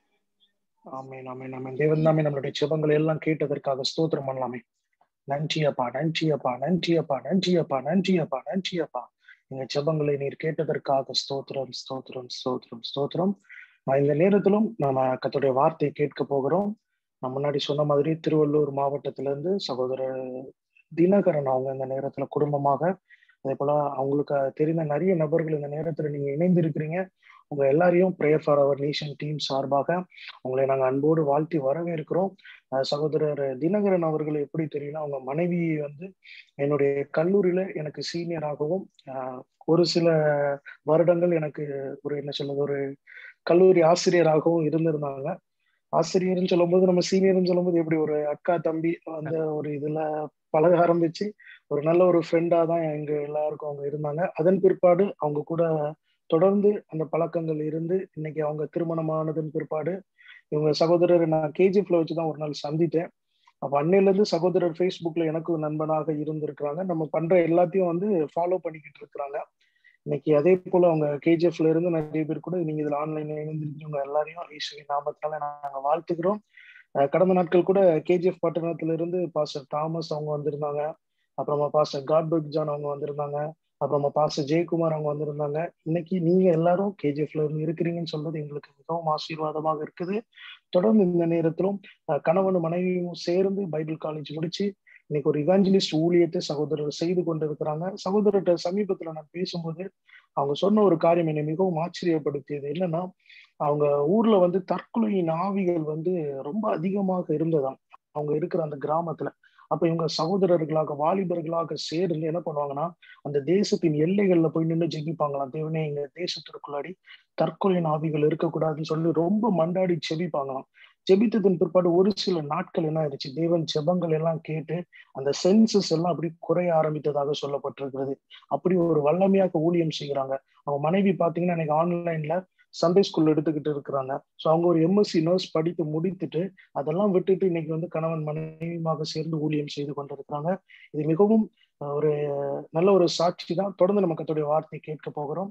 ஆமென் ஆமென் ஆமென் தேவன் தாமே நம்மளுடைய ஜெபங்களை எல்லாம் கேட்டதற்காக ஸ்தோத்திரம் பண்ணலாமே நன்றி அப்பா நன்றி அப்பா நன்றி அப்பா நன்றி அப்பா நன்றி அப்பா நன்றி அப்பா எங்க ஜெபங்களை நீர் கேட்டதற்காக ஸ்தோத்திரம் ஸ்தோத்திரம் ஸ்தோத்திரம் ஸ்தோத்திரம் நான் இந்த நேரத்திலும் நாம கத்துடைய வார்த்தையை கேட்க போகிறோம் நான் முன்னாடி சொன்ன மாதிரி திருவள்ளூர் மாவட்டத்துல இருந்து சகோதரர் தினகரன் அவங்க இந்த நேரத்துல குடும்பமாக அதே போல அவங்களுக்கு தெரிந்த நிறைய நபர்கள் இந்த நேரத்துல நீங்க இணைந்து இருக்கிறீங்க உங்க எல்லாரையும் prayer for our nation team சார்பாக உங்களை நாங்க அன்போடு வாழ்த்தி வரவேற்கிறோம் அஹ் சகோதரர் தினகரன் அவர்கள் எப்படி தெரியும்னா அவங்க மனைவி வந்து என்னுடைய கல்லூரியில எனக்கு சீனியராகவும் ஆஹ் ஒரு சில வருடங்கள் எனக்கு ஒரு என்ன சொல்றது ஒரு கல்லூரி ஆசிரியராகவும் இருந்திருந்தாங்க ஆசிரியர்னு சொல்லும்போது நம்ம சீனியர்னு சொல்லும்போது எப்படி ஒரு அக்கா தம்பி அந்த ஒரு இதுல பழக ஆரம்பிச்சு ஒரு நல்ல ஒரு ஃப்ரெண்டா தான் எங்க எல்லாருக்கும் அவங்க இருந்தாங்க அதன் பிற்பாடு அவங்க கூட தொடர்ந்து அந்த பழக்கங்கள் இருந்து இன்னைக்கு அவங்க திருமணமானதன் பிற்பாடு இவங்க சகோதரர் நான் கேஜிஎஃப்ல வச்சுதான் ஒரு நாள் சந்தித்தேன் அப்ப அன்னையில இருந்து சகோதரர் ஃபேஸ்புக்ல எனக்கு நண்பனாக இருந்திருக்கிறாங்க நம்ம பண்ற எல்லாத்தையும் வந்து ஃபாலோ பண்ணிக்கிட்டு இருக்கிறாங்க இன்னைக்கு அதே போல அவங்க கேஜிஎஃப்ல இருந்து நிறைய பேர் கூட நீங்க இதுல ஆன்லைன்ல இணைந்திருக்கிறவங்க எல்லாரையும் ஈஸ்வரி நாமத்தால நாங்க வாழ்த்துக்கிறோம் அஹ் கடந்த நாட்கள் கூட கேஜிஎஃப் பட்டணத்துல இருந்து பாஸ்டர் தாமஸ் அவங்க வந்திருந்தாங்க அப்புறமா பாஸ்டர் காட்பர்க் ஜான் அவங்க வந்திருந்தாங்க அப்புறமா பாஸ்டர் ஜெயக்குமார் அவங்க வந்திருந்தாங்க இன்னைக்கு நீங்க எல்லாரும் கேஜிஎஃப்ல இருந்து இருக்கிறீங்கன்னு சொல்றது எங்களுக்கு மிகவும் ஆசீர்வாதமாக இருக்குது தொடர்ந்து இந்த நேரத்திலும் அஹ் கணவன் மனைவியும் சேர்ந்து பைபிள் காலேஜ் முடிச்சு இன்னைக்கு ஒரு இவாஞ்சலிஸ்ட் ஊழியத்தை சகோதரர் செய்து கொண்டு இருக்கிறாங்க சகோதரர்கிட்ட சமீபத்துல நான் பேசும்போது அவங்க சொன்ன ஒரு காரியம் என்னை மிகவும் ஆச்சரியப்படுத்தியது என்னன்னா அவங்க ஊர்ல வந்து தற்கொலையின் ஆவிகள் வந்து ரொம்ப அதிகமாக இருந்ததாம் அவங்க இருக்கிற அந்த கிராமத்துல அப்ப இவங்க சகோதரர்களாக வாலிபர்களாக சேர்ந்து என்ன பண்ணுவாங்கன்னா அந்த தேசத்தின் எல்லைகள்ல போய் நின்று ஜெபிப்பாங்களாம் தேவனே எங்க தேசத்திற்குள்ளாடி தற்கொலையின் ஆவிகள் இருக்கக்கூடாதுன்னு சொல்லி ரொம்ப மண்டாடி ஜெபிப்பாங்களாம் ஜெபித்ததன் பிற்பாடு ஒரு சில நாட்கள் என்ன ஆயிடுச்சு தேவன் ஜெபங்கள் எல்லாம் கேட்டு அந்த சென்சஸ் எல்லாம் அப்படி குறைய ஆரம்பித்ததாக சொல்லப்பட்டிருக்கிறது அப்படி ஒரு வல்லமையாக ஊழியம் செய்கிறாங்க அவங்க மனைவி பாத்தீங்கன்னா எனக்கு ஆன்லைன்ல சண்டே ஸ்கூல் எடுத்துக்கிட்டு இருக்கிறாங்க ஸோ அவங்க ஒரு எம்எஸ்சி நர்ஸ் படித்து முடித்துட்டு அதெல்லாம் விட்டுட்டு இன்னைக்கு வந்து கணவன் மனைவியுமாக சேர்ந்து ஊழியம் செய்து கொண்டிருக்கிறாங்க இது மிகவும் ஒரு நல்ல ஒரு சாட்சி தான் தொடர்ந்து நம்ம கத்துடைய வார்த்தை கேட்க போகிறோம்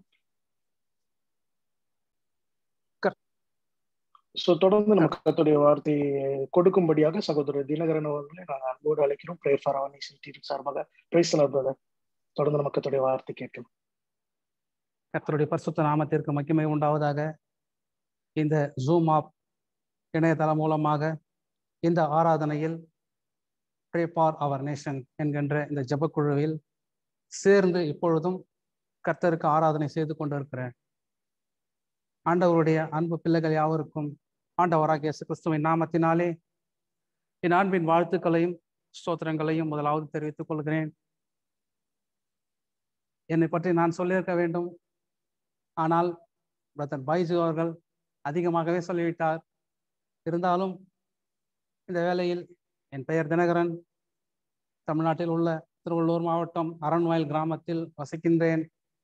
சோ தொடர்ந்து நம்ம கத்துடைய வார்த்தையை கொடுக்கும்படியாக சகோதரர் தினகரன் அவர்களை நாங்கள் அன்போடு அழைக்கிறோம் pray for our nation team சார்பாக பிரைஸ்லாம் பிரதர் தொடர்ந்து நம்ம கத்துடைய வார்த்தை கேட்கலாம்
கர்த்தருடைய பரிசுத்த நாமத்திற்கு மகிமை உண்டாவதாக இந்த ஜூம் ஆப் இணையதளம் மூலமாக இந்த ஆராதனையில் ப்ரே ஃபார் அவர் நேஷன் என்கின்ற இந்த ஜபக்குழுவில் சேர்ந்து இப்பொழுதும் கர்த்தருக்கு ஆராதனை செய்து கொண்டிருக்கிறேன் ஆண்டவருடைய அன்பு பிள்ளைகள் யாவருக்கும் ஆண்டவராக இயேசு கிறிஸ்துவின் நாமத்தினாலே என் அன்பின் வாழ்த்துக்களையும் ஸ்தோத்திரங்களையும் முதலாவது தெரிவித்துக் கொள்கிறேன் என்னை பற்றி நான் சொல்லியிருக்க வேண்டும் ஆனால் பிரதர் பைஜு அவர்கள் அதிகமாகவே சொல்லிவிட்டார் இருந்தாலும் இந்த வேளையில் என் பெயர் தினகரன் தமிழ்நாட்டில் உள்ள திருவள்ளூர் மாவட்டம் அரண்வாயில் கிராமத்தில் வசிக்கின்றேன்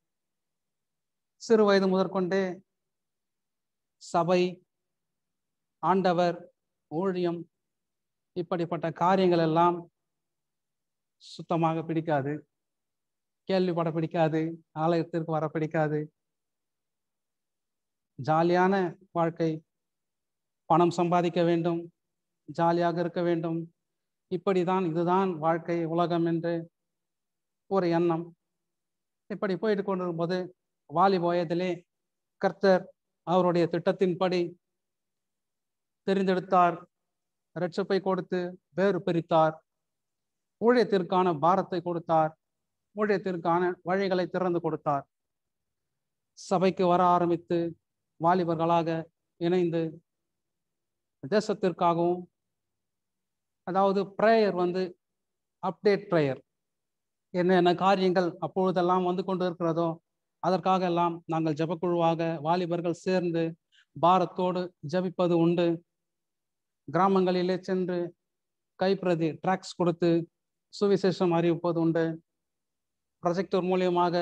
சிறு வயது முதற்கொண்டே சபை ஆண்டவர் ஊழியம் இப்படிப்பட்ட காரியங்கள் எல்லாம் சுத்தமாக பிடிக்காது கேள்விப்பட பிடிக்காது ஆலயத்திற்கு வர பிடிக்காது ஜாலியான வாழ்க்கை பணம் சம்பாதிக்க வேண்டும் ஜாலியாக இருக்க வேண்டும் இப்படிதான் இதுதான் வாழ்க்கை உலகம் என்று ஒரு எண்ணம் இப்படி போயிட்டு கொண்டிருக்கும்போது வாலிப வயதிலே கர்த்தர் அவருடைய திட்டத்தின்படி தெரிந்தெடுத்தார் ரட்சப்பை கொடுத்து வேறு பிரித்தார் ஊழியத்திற்கான பாரத்தை கொடுத்தார் ஊழியத்திற்கான வழிகளை திறந்து கொடுத்தார் சபைக்கு வர ஆரம்பித்து வாலிபர்களாக இணைந்து தேசத்திற்காகவும் அதாவது ப்ரேயர் வந்து அப்டேட் ப்ரேயர் என்னென்ன காரியங்கள் அப்பொழுதெல்லாம் வந்து கொண்டு இருக்கிறதோ அதற்காக எல்லாம் நாங்கள் ஜபக்குழுவாக வாலிபர்கள் சேர்ந்து பாரத்தோடு ஜபிப்பது உண்டு கிராமங்களிலே சென்று கைப்பிரதி ட்ராக்ஸ் கொடுத்து சுவிசேஷம் அறிவிப்பது உண்டு ப்ரொஜெக்டர் மூலியமாக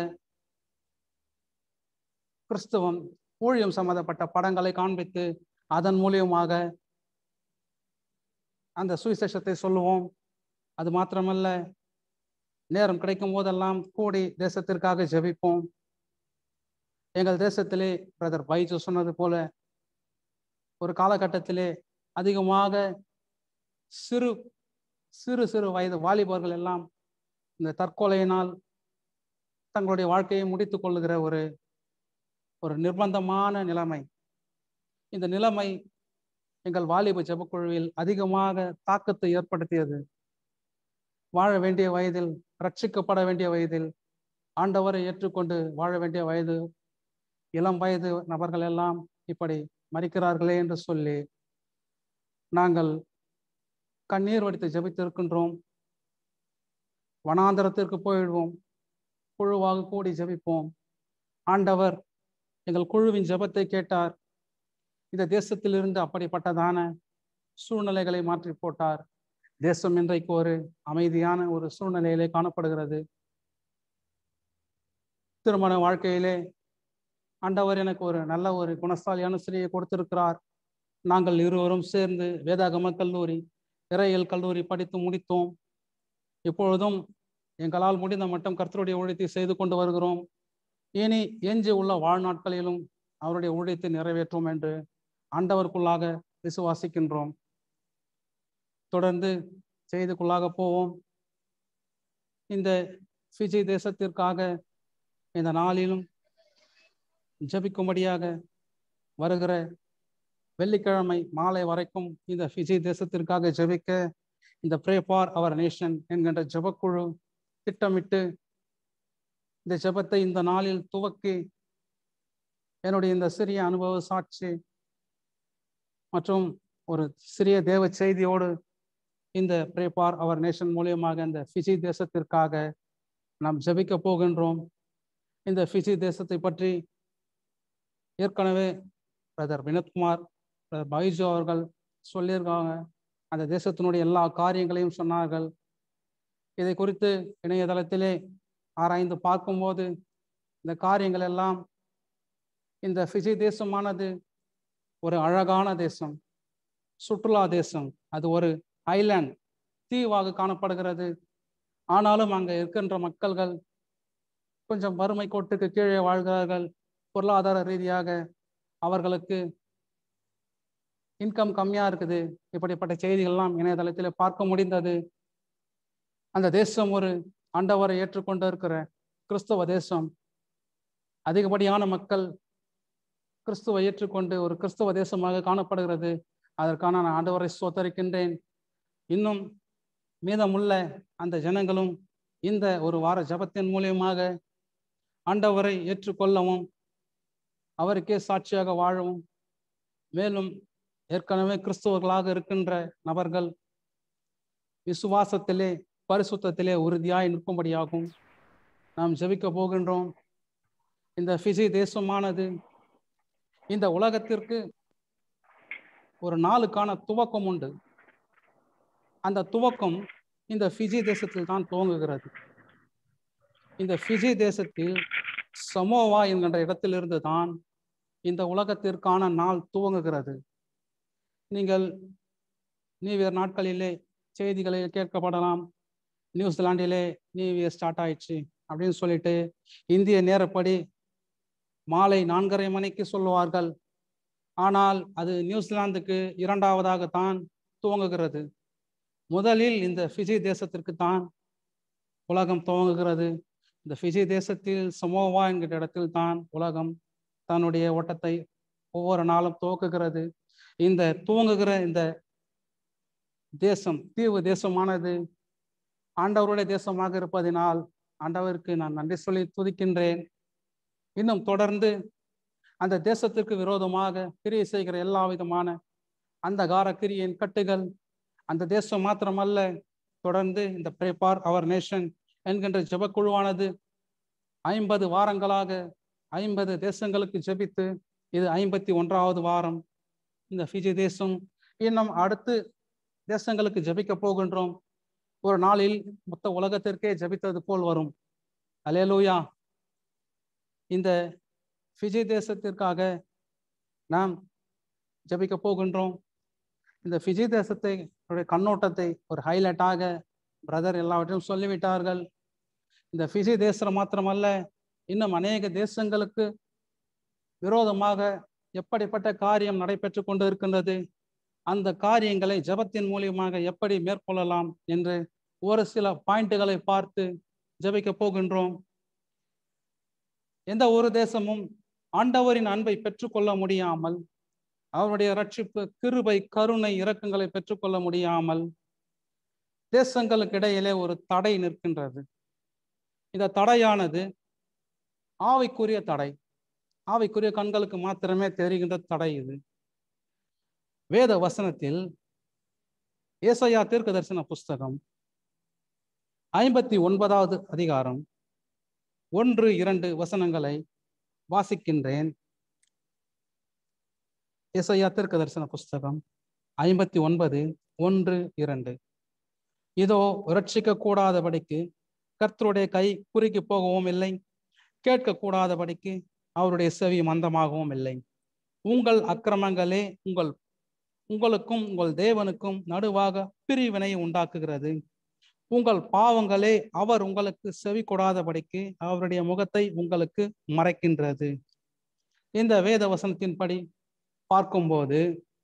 கிறிஸ்தவம் ஊழியம் சம்பந்தப்பட்ட படங்களை காண்பித்து அதன் மூலியமாக அந்த சுவிசேஷத்தை சொல்லுவோம் அது மாத்திரமல்ல நேரம் கிடைக்கும் போதெல்லாம் கூடி தேசத்திற்காக ஜெபிப்போம் எங்கள் தேசத்திலே பிரதர் பைஜு சொன்னது போல ஒரு காலகட்டத்திலே அதிகமாக சிறு சிறு சிறு வயது வாலிபர்கள் எல்லாம் இந்த தற்கொலையினால் தங்களுடைய வாழ்க்கையை முடித்துக் கொள்ளுகிற ஒரு ஒரு நிர்பந்தமான நிலைமை இந்த நிலைமை எங்கள் வாலிப ஜபக்குழுவில் அதிகமாக தாக்கத்தை ஏற்படுத்தியது வாழ வேண்டிய வயதில் ரட்சிக்கப்பட வேண்டிய வயதில் ஆண்டவரை ஏற்றுக்கொண்டு வாழ வேண்டிய வயது இளம் வயது நபர்கள் எல்லாம் இப்படி மறிக்கிறார்களே என்று சொல்லி நாங்கள் கண்ணீர் வடித்து ஜபித்திருக்கின்றோம் வனாந்தரத்திற்கு போயிடுவோம் குழுவாக கூடி ஜபிப்போம் ஆண்டவர் எங்கள் குழுவின் ஜபத்தை கேட்டார் இந்த தேசத்திலிருந்து அப்படிப்பட்டதான சூழ்நிலைகளை மாற்றி போட்டார் தேசம் இன்றைக்கு ஒரு அமைதியான ஒரு சூழ்நிலையிலே காணப்படுகிறது திருமண வாழ்க்கையிலே ஆண்டவர் எனக்கு ஒரு நல்ல ஒரு குணசாலியான ஸ்திரியை கொடுத்திருக்கிறார் நாங்கள் இருவரும் சேர்ந்து வேதாகம கல்லூரி இறையியல் கல்லூரி படித்து முடித்தோம் இப்பொழுதும் எங்களால் முடிந்த மட்டும் கர்த்தருடைய ஊழியத்தை செய்து கொண்டு வருகிறோம் இனி எஞ்சி உள்ள வாழ்நாட்களிலும் அவருடைய ஊழியத்தை நிறைவேற்றும் என்று ஆண்டவருக்குள்ளாக விசுவாசிக்கின்றோம் தொடர்ந்து செய்திக்குள்ளாக போவோம் இந்த ஃபிஜி தேசத்திற்காக இந்த நாளிலும் ஜபிக்கும்படியாக வருகிற வெள்ளிக்கிழமை மாலை வரைக்கும் இந்த ஃபிஜி தேசத்திற்காக ஜெபிக்க இந்த ப்ரே ஃபார் அவர் நேஷன் என்கின்ற ஜெபக்குழு திட்டமிட்டு இந்த ஜெபத்தை இந்த நாளில் துவக்கி என்னுடைய இந்த சிறிய அனுபவ சாட்சி மற்றும் ஒரு சிறிய தேவ செய்தியோடு இந்த ப்ரே ஃபார் அவர் நேஷன் மூலியமாக இந்த ஃபிஜி தேசத்திற்காக நாம் ஜெபிக்க போகின்றோம் இந்த ஃபிஜி தேசத்தை பற்றி ஏற்கனவே பிரதர் வினோத்குமார் பிரதர் பைஜு அவர்கள் சொல்லியிருக்காங்க அந்த தேசத்தினுடைய எல்லா காரியங்களையும் சொன்னார்கள் இதை குறித்து இணையதளத்திலே ஆராய்ந்து பார்க்கும்போது இந்த காரியங்கள் எல்லாம் இந்த ஃபிஜி தேசமானது ஒரு அழகான தேசம் சுற்றுலா தேசம் அது ஒரு ஐலாண்ட் தீவாக காணப்படுகிறது ஆனாலும் அங்கே இருக்கின்ற மக்கள்கள் கொஞ்சம் வறுமை கோட்டுக்கு கீழே வாழ்கிறார்கள் பொருளாதார ரீதியாக அவர்களுக்கு இன்கம் கம்மியா இருக்குது இப்படிப்பட்ட செய்திகள்லாம் இணையதளத்தில் பார்க்க முடிந்தது அந்த தேசம் ஒரு ஆண்டவரை ஏற்றுக்கொண்டு இருக்கிற கிறிஸ்தவ தேசம் அதிகப்படியான மக்கள் கிறிஸ்துவை ஏற்றுக்கொண்டு ஒரு கிறிஸ்தவ தேசமாக காணப்படுகிறது அதற்கான நான் ஆண்டவரை சோத்தரிக்கின்றேன் இன்னும் மீதமுள்ள அந்த ஜனங்களும் இந்த ஒரு வார ஜபத்தின் மூலியமாக ஆண்டவரை ஏற்றுக்கொள்ளவும் அவருக்கே சாட்சியாக வாழவும் மேலும் ஏற்கனவே கிறிஸ்துவர்களாக இருக்கின்ற நபர்கள் விசுவாசத்திலே பரிசுத்தத்திலே உறுதியாய் நிற்கும்படியாகும் நாம் ஜெபிக்க போகின்றோம் இந்த ஃபிஜி தேசமானது இந்த உலகத்திற்கு ஒரு நாளுக்கான துவக்கம் உண்டு அந்த துவக்கம் இந்த ஃபிஜி தேசத்தில் தான் துவங்குகிறது இந்த ஃபிஜி தேசத்தில் சமோவா என்கின்ற இடத்திலிருந்து தான் இந்த உலகத்திற்கான நாள் துவங்குகிறது நீங்கள் நியூ இயர் நாட்களிலே செய்திகளை கேட்கப்படலாம் நியூசிலாண்டிலே நியூ இயர் ஸ்டார்ட் ஆயிடுச்சு அப்படின்னு சொல்லிட்டு இந்திய நேரப்படி மாலை நான்கரை மணிக்கு சொல்லுவார்கள் ஆனால் அது நியூசிலாந்துக்கு இரண்டாவதாகத்தான் துவங்குகிறது முதலில் இந்த ஃபிஜி தேசத்திற்கு தான் உலகம் துவங்குகிறது இந்த ஃபிஜி தேசத்தில் சமோவா என்கிற இடத்தில் தான் உலகம் தன்னுடைய ஓட்டத்தை ஒவ்வொரு நாளும் துவக்குகிறது இந்த துவங்குகிற இந்த தேசம் தீவு தேசமானது ஆண்டவருடைய தேசமாக இருப்பதினால் ஆண்டவருக்கு நான் நன்றி சொல்லி துதிக்கின்றேன் இன்னும் தொடர்ந்து அந்த தேசத்திற்கு விரோதமாக கிரியை செய்கிற எல்லா விதமான அந்த கிரியின் கட்டுகள் அந்த தேசம் மாத்திரமல்ல தொடர்ந்து இந்த பிரேபார் அவர் நேஷன் என்கின்ற ஜெபக்குழுவானது ஐம்பது வாரங்களாக ஐம்பது தேசங்களுக்கு ஜெபித்து இது ஐம்பத்தி ஒன்றாவது வாரம் இந்த ஃபிஜி தேசம் இன்னும் அடுத்து தேசங்களுக்கு ஜெபிக்க போகின்றோம் ஒரு நாளில் மொத்த உலகத்திற்கே ஜெபித்தது போல் வரும் அலேலூயா இந்த ஃபிஜி தேசத்திற்காக நாம் ஜெபிக்க போகின்றோம் இந்த ஃபிஜி தேசத்தை கண்ணோட்டத்தை ஒரு ஹைலைட்டாக பிரதர் எல்லாவற்றையும் சொல்லிவிட்டார்கள் இந்த ஃபிஜி தேசம் மாத்திரமல்ல இன்னும் அநேக தேசங்களுக்கு விரோதமாக எப்படிப்பட்ட காரியம் நடைபெற்று கொண்டு இருக்கின்றது அந்த காரியங்களை ஜபத்தின் மூலியமாக எப்படி மேற்கொள்ளலாம் என்று ஒரு சில பாயிண்ட்டுகளை பார்த்து ஜபிக்க போகின்றோம் எந்த ஒரு தேசமும் ஆண்டவரின் அன்பை பெற்றுக்கொள்ள முடியாமல் அவருடைய ரட்சிப்பு கிருபை கருணை இரக்கங்களை பெற்றுக்கொள்ள முடியாமல் தேசங்களுக்கு இடையிலே ஒரு தடை நிற்கின்றது இந்த தடையானது ஆவைக்குரிய தடை ஆவைக்குரிய கண்களுக்கு மாத்திரமே தெரிகின்ற தடை இது வேத வசனத்தில் ஏசையா தீர்க்க தரிசன புஸ்தகம் ஐம்பத்தி ஒன்பதாவது அதிகாரம் ஒன்று இரண்டு வசனங்களை வாசிக்கின்றேன் ஏசையா தீர்க்க தரிசன புஸ்தகம் ஐம்பத்தி ஒன்பது ஒன்று இரண்டு இதோ ரட்சிக்க கூடாதபடிக்கு கர்த்தருடைய கை குறுக்கி போகவும் இல்லை கேட்க கூடாதபடிக்கு அவருடைய செவி மந்தமாகவும் இல்லை உங்கள் அக்கிரமங்களே உங்கள் உங்களுக்கும் உங்கள் தேவனுக்கும் நடுவாக பிரிவினை உண்டாக்குகிறது உங்கள் பாவங்களே அவர் உங்களுக்கு செவி கொடாதபடிக்கு அவருடைய முகத்தை உங்களுக்கு மறைக்கின்றது இந்த வேத வசனத்தின்படி பார்க்கும்போது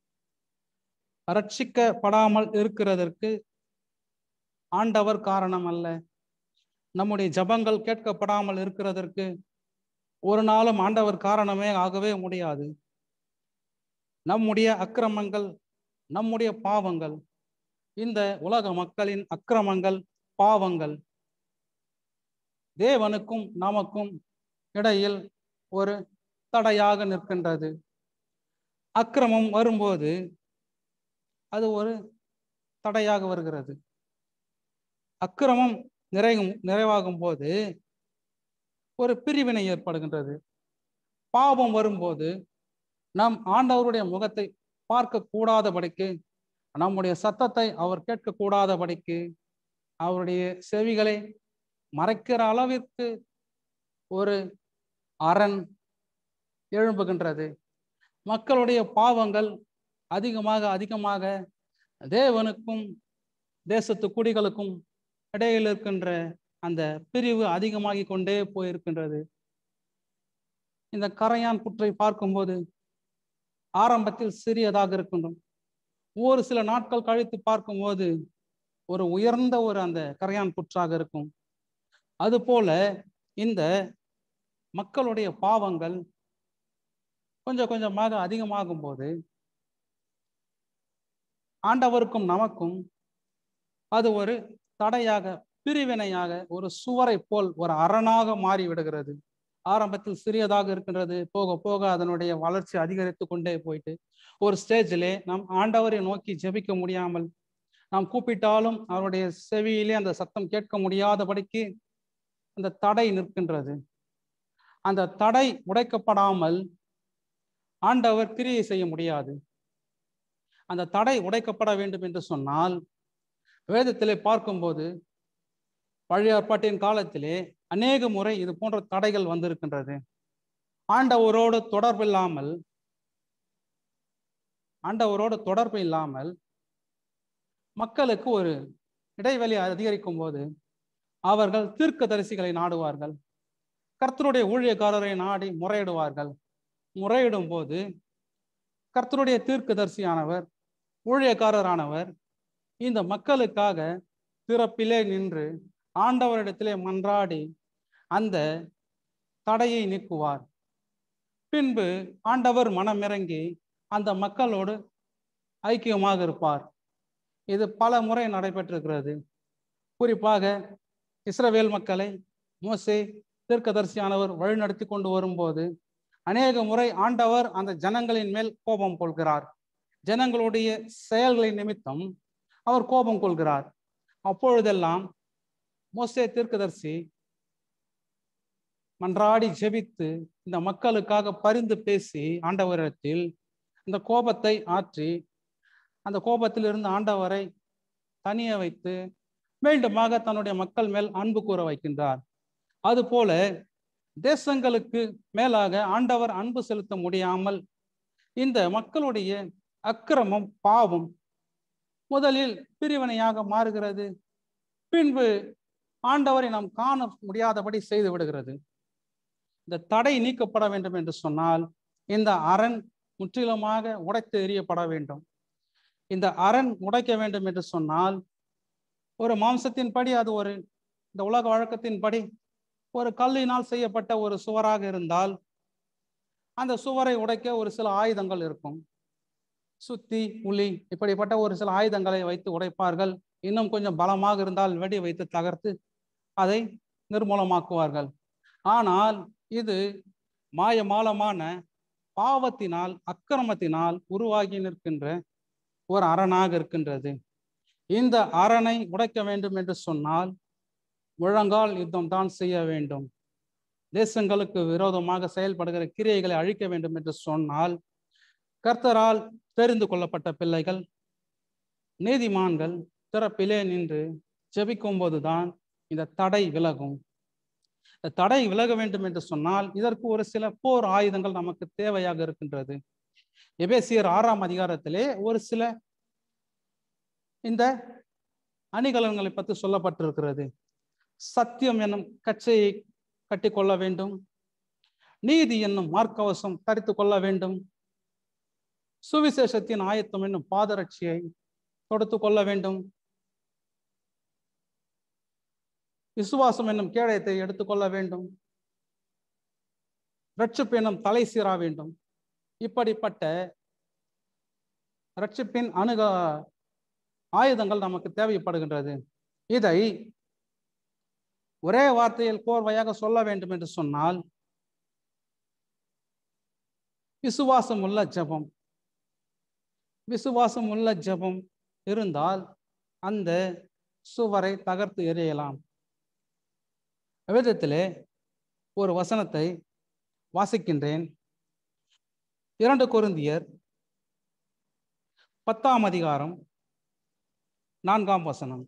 ரட்சிக்கப்படாமல் இருக்கிறதற்கு ஆண்டவர் காரணம் அல்ல நம்முடைய ஜபங்கள் கேட்கப்படாமல் இருக்கிறதற்கு ஒரு நாளும் ஆண்டவர் காரணமே ஆகவே முடியாது நம்முடைய அக்கிரமங்கள் நம்முடைய பாவங்கள் இந்த உலக மக்களின் அக்கிரமங்கள் பாவங்கள் தேவனுக்கும் நமக்கும் இடையில் ஒரு தடையாக நிற்கின்றது அக்கிரமம் வரும்போது அது ஒரு தடையாக வருகிறது அக்கிரமம் நிறையும் நிறைவாகும் போது ஒரு பிரிவினை ஏற்படுகின்றது பாவம் வரும்போது நம் ஆண்டவருடைய முகத்தை பார்க்க கூடாதபடிக்கு நம்முடைய சத்தத்தை அவர் கேட்க கூடாதபடிக்கு அவருடைய செவிகளை மறைக்கிற அளவிற்கு ஒரு அரண் எழும்புகின்றது மக்களுடைய பாவங்கள் அதிகமாக அதிகமாக தேவனுக்கும் தேசத்து குடிகளுக்கும் இடையில் இருக்கின்ற அந்த பிரிவு அதிகமாகி கொண்டே போயிருக்கின்றது இந்த கரையான் புற்றை பார்க்கும்போது ஆரம்பத்தில் சிறியதாக இருக்கின்றோம் ஒரு சில நாட்கள் கழித்து பார்க்கும்போது ஒரு உயர்ந்த ஒரு அந்த கரையான் புற்றாக இருக்கும் அதுபோல இந்த மக்களுடைய பாவங்கள் கொஞ்சம் கொஞ்சமாக அதிகமாகும் போது ஆண்டவருக்கும் நமக்கும் அது ஒரு தடையாக பிரிவினையாக ஒரு சுவரை போல் ஒரு அரணாக மாறி விடுகிறது ஆரம்பத்தில் சிறியதாக இருக்கின்றது போக போக அதனுடைய வளர்ச்சி அதிகரித்து கொண்டே போயிட்டு ஒரு ஸ்டேஜிலே நாம் ஆண்டவரை நோக்கி ஜெபிக்க முடியாமல் நாம் கூப்பிட்டாலும் அவருடைய செவியிலே அந்த சத்தம் கேட்க முடியாதபடிக்கு அந்த தடை நிற்கின்றது அந்த தடை உடைக்கப்படாமல் ஆண்டவர் கிரியை செய்ய முடியாது அந்த தடை உடைக்கப்பட வேண்டும் என்று சொன்னால் வேதத்திலே பார்க்கும்போது பழைய ஏற்பாட்டின் காலத்திலே அநேக முறை இது போன்ற தடைகள் வந்திருக்கின்றது ஆண்டவரோடு தொடர்பு இல்லாமல் ஆண்டவரோடு தொடர்பு இல்லாமல் மக்களுக்கு ஒரு இடைவெளி அதிகரிக்கும் போது அவர்கள் தீர்க்க தரிசிகளை நாடுவார்கள் கர்த்தருடைய ஊழியக்காரரை நாடி முறையிடுவார்கள் முறையிடும் போது கர்த்தருடைய தீர்க்கதரிசியானவர் ஊழியக்காரரானவர் இந்த மக்களுக்காக திறப்பிலே நின்று ஆண்டவரிடத்திலே மன்றாடி அந்த தடையை நீக்குவார் பின்பு ஆண்டவர் மனமிறங்கி அந்த மக்களோடு ஐக்கியமாக இருப்பார் இது பல முறை நடைபெற்றிருக்கிறது குறிப்பாக இஸ்ரவேல் மக்களை மோசே தீர்க்கதரிசியானவர் வழிநடத்தி கொண்டு வரும்போது அநேக முறை ஆண்டவர் அந்த ஜனங்களின் மேல் கோபம் கொள்கிறார் ஜனங்களுடைய செயல்களின் நிமித்தம் அவர் கோபம் கொள்கிறார் அப்பொழுதெல்லாம் மோசே தீர்க்கதரிசி மன்றாடி ஜெபித்து இந்த மக்களுக்காக பரிந்து பேசி ஆண்டவரிடத்தில் இந்த கோபத்தை ஆற்றி அந்த கோபத்திலிருந்து ஆண்டவரை தனிய வைத்து மீண்டுமாக தன்னுடைய மக்கள் மேல் அன்பு கூற வைக்கின்றார் அதுபோல தேசங்களுக்கு மேலாக ஆண்டவர் அன்பு செலுத்த முடியாமல் இந்த மக்களுடைய அக்கிரமம் பாவம் முதலில் பிரிவினையாக மாறுகிறது பின்பு ஆண்டவரை நாம் காண முடியாதபடி செய்து விடுகிறது இந்த தடை நீக்கப்பட வேண்டும் என்று சொன்னால் இந்த அரண் முற்றிலுமாக உடைத்து எறியப்பட வேண்டும் இந்த அரண் உடைக்க வேண்டும் என்று சொன்னால் ஒரு மாம்சத்தின்படி அது ஒரு இந்த உலக வழக்கத்தின்படி ஒரு கல்லினால் செய்யப்பட்ட ஒரு சுவராக இருந்தால் அந்த சுவரை உடைக்க ஒரு சில ஆயுதங்கள் இருக்கும் சுத்தி உளி இப்படிப்பட்ட ஒரு சில ஆயுதங்களை வைத்து உடைப்பார்கள் இன்னும் கொஞ்சம் பலமாக இருந்தால் வெடி வைத்து தகர்த்து அதை நிர்மூலமாக்குவார்கள் ஆனால் இது மாயமாலமான பாவத்தினால் அக்கிரமத்தினால் உருவாகி நிற்கின்ற ஒரு அரணாக இருக்கின்றது இந்த அரணை உடைக்க வேண்டும் என்று சொன்னால் முழங்கால் யுத்தம் தான் செய்ய வேண்டும் தேசங்களுக்கு விரோதமாக செயல்படுகிற கிரியைகளை அழிக்க வேண்டும் என்று சொன்னால் கர்த்தரால் தெரிந்து கொள்ளப்பட்ட பிள்ளைகள் நீதிமான்கள் திறப்பிலே நின்று ஜெபிக்கும் போதுதான் இந்த தடை விலகும் இந்த தடை விலக வேண்டும் என்று சொன்னால் இதற்கு ஒரு சில போர் ஆயுதங்கள் நமக்கு தேவையாக இருக்கின்றது எபேசியர் ஆறாம் அதிகாரத்திலே ஒரு சில இந்த அணிகலன்களை பற்றி சொல்லப்பட்டிருக்கிறது சத்தியம் என்னும் கச்சையை கட்டி கொள்ள வேண்டும் நீதி என்னும் மார்க்கவசம் தரித்து கொள்ள வேண்டும் சுவிசேஷத்தின் ஆயத்தம் என்னும் பாதரட்சியை தொடுத்து கொள்ள வேண்டும் விசுவாசம் என்னும் கேடயத்தை எடுத்துக்கொள்ள வேண்டும் ரட்சிப்பு என்னும் தலை சீரா வேண்டும் இப்படிப்பட்ட ரட்சிப்பின் அணுக ஆயுதங்கள் நமக்கு தேவைப்படுகின்றது இதை ஒரே வார்த்தையில் கோர்வையாக சொல்ல வேண்டும் என்று சொன்னால் விசுவாசம் உள்ள ஜபம் விசுவாசம் உள்ள ஜபம் இருந்தால் அந்த சுவரை தகர்த்து எறியலாம் விதத்திலே ஒரு வசனத்தை வாசிக்கின்றேன் இரண்டு கொருந்தியர் பத்தாம் அதிகாரம் நான்காம் வசனம்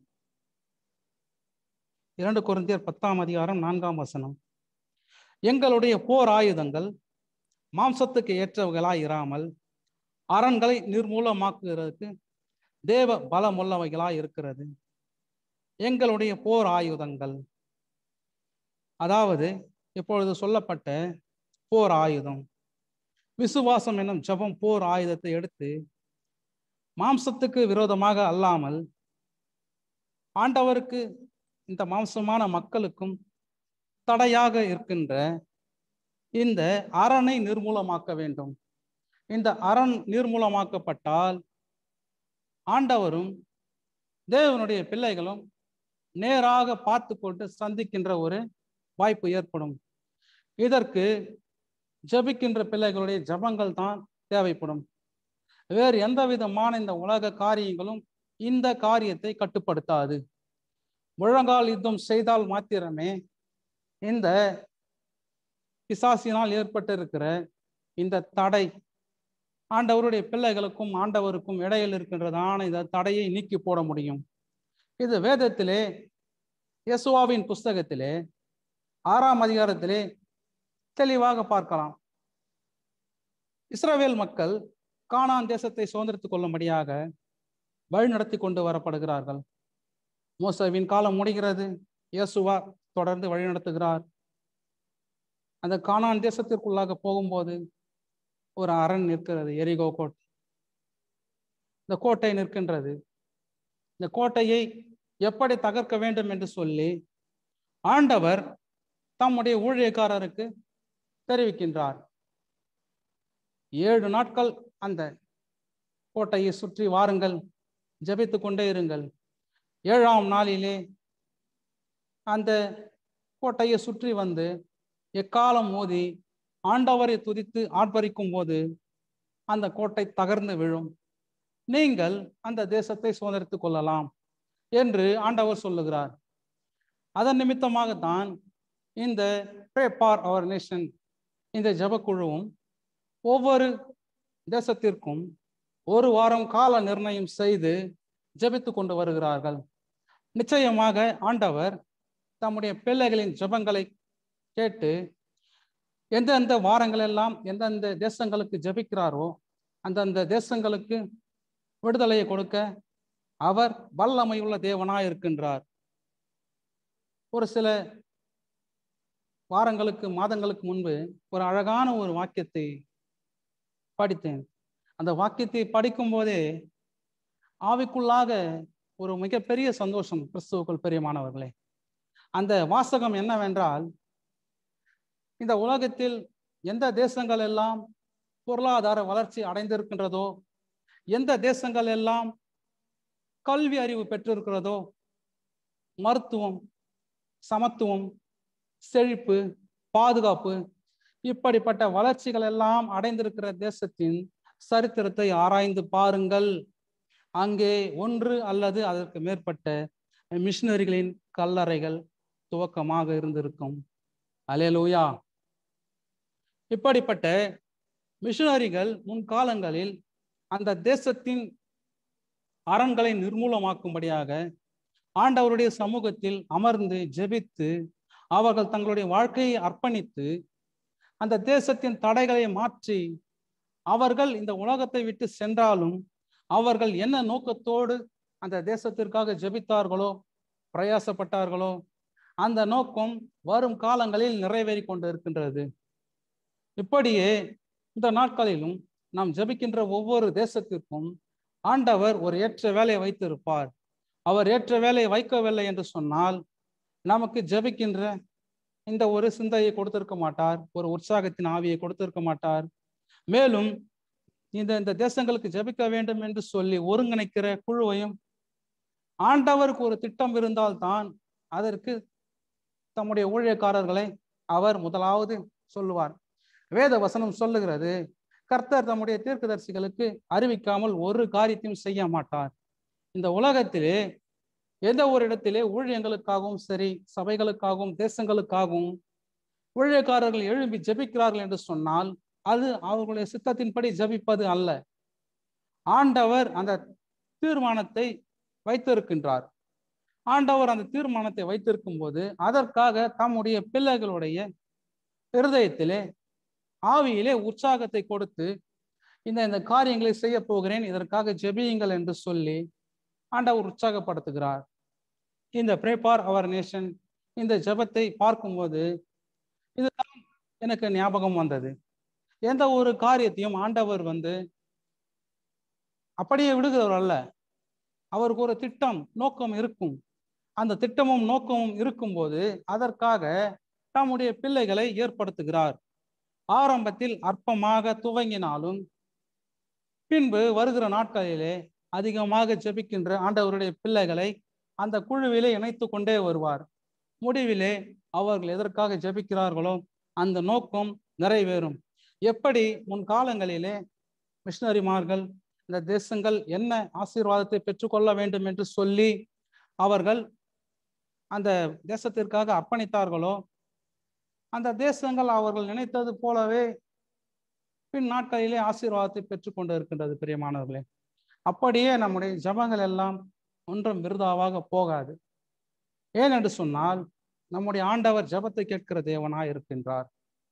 இரண்டு கொருந்தியர் பத்தாம் அதிகாரம் நான்காம் வசனம் எங்களுடைய போர் ஆயுதங்கள் மாம்சத்துக்கு ஏற்றவைகளாய் இராமல் அரண்களை நிர்மூலமாக்குகிறதுக்கு தேவ பலமுள்ளவைகளாய் இருக்கிறது எங்களுடைய போர் ஆயுதங்கள் அதாவது இப்பொழுது சொல்லப்பட்ட போர் ஆயுதம் விசுவாசம் என்னும் ஜபம் போர் ஆயுதத்தை எடுத்து மாம்சத்துக்கு விரோதமாக அல்லாமல் ஆண்டவருக்கு இந்த மாம்சமான மக்களுக்கும் தடையாக இருக்கின்ற இந்த அரணை நிர்மூலமாக்க வேண்டும் இந்த அரண் நிர்மூலமாக்கப்பட்டால் ஆண்டவரும் தேவனுடைய பிள்ளைகளும் நேராக பார்த்து கொண்டு சந்திக்கின்ற ஒரு வாய்ப்பு ஏற்படும் இதற்கு ஜபிக்கின்ற பிள்ளைகளுடைய ஜபங்கள் தான் தேவைப்படும் வேறு எந்த விதமான இந்த உலக காரியங்களும் இந்த காரியத்தை கட்டுப்படுத்தாது முழங்கால் யுத்தம் செய்தால் மாத்திரமே இந்த பிசாசினால் ஏற்பட்டிருக்கிற இந்த தடை ஆண்டவருடைய பிள்ளைகளுக்கும் ஆண்டவருக்கும் இடையில் இருக்கின்றதான இந்த தடையை நீக்கி போட முடியும் இது வேதத்திலே யசுவாவின் புஸ்தகத்திலே ஆறாம் அதிகாரத்திலே தெளிவாக பார்க்கலாம் இஸ்ரவேல் மக்கள் கானான் தேசத்தை சுதந்திரத்துக் கொள்ளும்படியாக வழிநடத்தி கொண்டு வரப்படுகிறார்கள் மோசவின் காலம் முடிகிறது இயேசுவா தொடர்ந்து வழிநடத்துகிறார் அந்த கானான் தேசத்திற்குள்ளாக போகும்போது ஒரு அரண் நிற்கிறது எரிகோ கோட்டை இந்த கோட்டை நிற்கின்றது இந்த கோட்டையை எப்படி தகர்க்க வேண்டும் என்று சொல்லி ஆண்டவர் தம்முடைய ஊழியக்காரருக்கு தெரிவிக்கின்றார் ஏழு நாட்கள் அந்த கோட்டையை சுற்றி வாருங்கள் ஜெபித்து கொண்டே இருங்கள் ஏழாம் நாளிலே அந்த கோட்டையை சுற்றி வந்து எக்காலம் மோதி ஆண்டவரை துதித்து ஆர்ப்பரிக்கும் போது அந்த கோட்டை தகர்ந்து விழும் நீங்கள் அந்த தேசத்தை சுதந்திரித்துக் கொள்ளலாம் என்று ஆண்டவர் சொல்லுகிறார் அதன் நிமித்தமாகத்தான் இந்த பார் அவர் நேஷன் இந்த ஜபக்குழுவும் ஒவ்வொரு தேசத்திற்கும் ஒரு வாரம் கால நிர்ணயம் செய்து ஜெபித்து கொண்டு வருகிறார்கள் நிச்சயமாக ஆண்டவர் தம்முடைய பிள்ளைகளின் ஜெபங்களை கேட்டு எந்தெந்த வாரங்கள் எல்லாம் எந்தெந்த தேசங்களுக்கு ஜெபிக்கிறாரோ அந்தந்த தேசங்களுக்கு விடுதலையை கொடுக்க அவர் வல்லமையுள்ள தேவனாய் இருக்கின்றார் ஒரு சில வாரங்களுக்கு மாதங்களுக்கு முன்பு ஒரு அழகான ஒரு வாக்கியத்தை படித்தேன் அந்த வாக்கியத்தை படிக்கும் போதே ஆவிக்குள்ளாக ஒரு மிகப்பெரிய சந்தோஷம் கிறிஸ்துவுக்குள் பெரியமானவர்களே அந்த வாசகம் என்னவென்றால் இந்த உலகத்தில் எந்த தேசங்கள் எல்லாம் பொருளாதார வளர்ச்சி அடைந்திருக்கின்றதோ எந்த தேசங்கள் எல்லாம் கல்வி அறிவு பெற்றிருக்கிறதோ மருத்துவம் சமத்துவம் செழிப்பு பாதுகாப்பு இப்படிப்பட்ட வளர்ச்சிகள் எல்லாம் அடைந்திருக்கிற தேசத்தின் சரித்திரத்தை ஆராய்ந்து பாருங்கள் அங்கே ஒன்று அல்லது அதற்கு மேற்பட்ட மிஷினரிகளின் கல்லறைகள் துவக்கமாக இருந்திருக்கும் அலேலூயா இப்படிப்பட்ட மிஷினரிகள் முன்காலங்களில் அந்த தேசத்தின் அரண்களை நிர்மூலமாக்கும்படியாக ஆண்டவருடைய சமூகத்தில் அமர்ந்து ஜெபித்து அவர்கள் தங்களுடைய வாழ்க்கையை அர்ப்பணித்து அந்த தேசத்தின் தடைகளை மாற்றி அவர்கள் இந்த உலகத்தை விட்டு சென்றாலும் அவர்கள் என்ன நோக்கத்தோடு அந்த தேசத்திற்காக ஜெபித்தார்களோ பிரயாசப்பட்டார்களோ அந்த நோக்கம் வரும் காலங்களில் நிறைவேறி கொண்டு இருக்கின்றது இப்படியே இந்த நாட்களிலும் நாம் ஜெபிக்கின்ற ஒவ்வொரு தேசத்திற்கும் ஆண்டவர் ஒரு ஏற்ற வேலையை வைத்திருப்பார் அவர் ஏற்ற வேலையை வைக்கவில்லை என்று சொன்னால் நமக்கு ஜெபிக்கின்ற இந்த ஒரு சிந்தையை கொடுத்திருக்க மாட்டார் ஒரு உற்சாகத்தின் ஆவியை கொடுத்திருக்க மாட்டார் மேலும் இந்த இந்த தேசங்களுக்கு ஜெபிக்க வேண்டும் என்று சொல்லி ஒருங்கிணைக்கிற குழுவையும் ஆண்டவருக்கு ஒரு திட்டம் இருந்தால்தான் அதற்கு தம்முடைய ஊழியக்காரர்களை அவர் முதலாவது சொல்லுவார் வேத வசனம் சொல்லுகிறது கர்த்தர் தம்முடைய தீர்க்கதரிசிகளுக்கு அறிவிக்காமல் ஒரு காரியத்தையும் செய்ய மாட்டார் இந்த உலகத்திலே எந்த ஒரு இடத்திலே ஊழியங்களுக்காகவும் சரி சபைகளுக்காகவும் தேசங்களுக்காகவும் ஊழியக்காரர்கள் எழும்பி ஜெபிக்கிறார்கள் என்று சொன்னால் அது அவர்களுடைய சித்தத்தின்படி ஜபிப்பது அல்ல ஆண்டவர் அந்த தீர்மானத்தை வைத்திருக்கின்றார் ஆண்டவர் அந்த தீர்மானத்தை வைத்திருக்கும் போது அதற்காக தம்முடைய பிள்ளைகளுடைய இருதயத்திலே ஆவியிலே உற்சாகத்தை கொடுத்து இந்த இந்த காரியங்களை செய்ய போகிறேன் இதற்காக ஜெபியுங்கள் என்று சொல்லி ஆண்டவர் உற்சாகப்படுத்துகிறார் இந்த பிரேபார் அவர் நேஷன் இந்த ஜபத்தை பார்க்கும்போது இதுதான் எனக்கு ஞாபகம் வந்தது எந்த ஒரு காரியத்தையும் ஆண்டவர் வந்து அப்படியே விடுகிறவர் அல்ல அவருக்கு ஒரு திட்டம் நோக்கம் இருக்கும் அந்த திட்டமும் நோக்கமும் இருக்கும்போது அதற்காக தம்முடைய பிள்ளைகளை ஏற்படுத்துகிறார் ஆரம்பத்தில் அற்பமாக துவங்கினாலும் பின்பு வருகிற நாட்களிலே அதிகமாக ஜெபிக்கின்ற ஆண்டவருடைய பிள்ளைகளை அந்த குழுவிலே இணைத்து கொண்டே வருவார் முடிவிலே அவர்கள் எதற்காக ஜெபிக்கிறார்களோ அந்த நோக்கம் நிறைவேறும் எப்படி முன் காலங்களிலே மிஷினரிமார்கள் இந்த தேசங்கள் என்ன ஆசீர்வாதத்தை பெற்றுக்கொள்ள வேண்டும் என்று சொல்லி அவர்கள் அந்த தேசத்திற்காக அர்ப்பணித்தார்களோ அந்த தேசங்கள் அவர்கள் நினைத்தது போலவே பின் நாட்களிலே ஆசீர்வாதத்தை பெற்றுக்கொண்டு இருக்கின்றது பிரியமானவர்களே அப்படியே நம்முடைய ஜபங்கள் எல்லாம் ஒன்றும் விருதாவாக போகாது ஏன் என்று சொன்னால் நம்முடைய ஆண்டவர் ஜபத்தை கேட்கிற தேவனாய் இருக்கின்றார்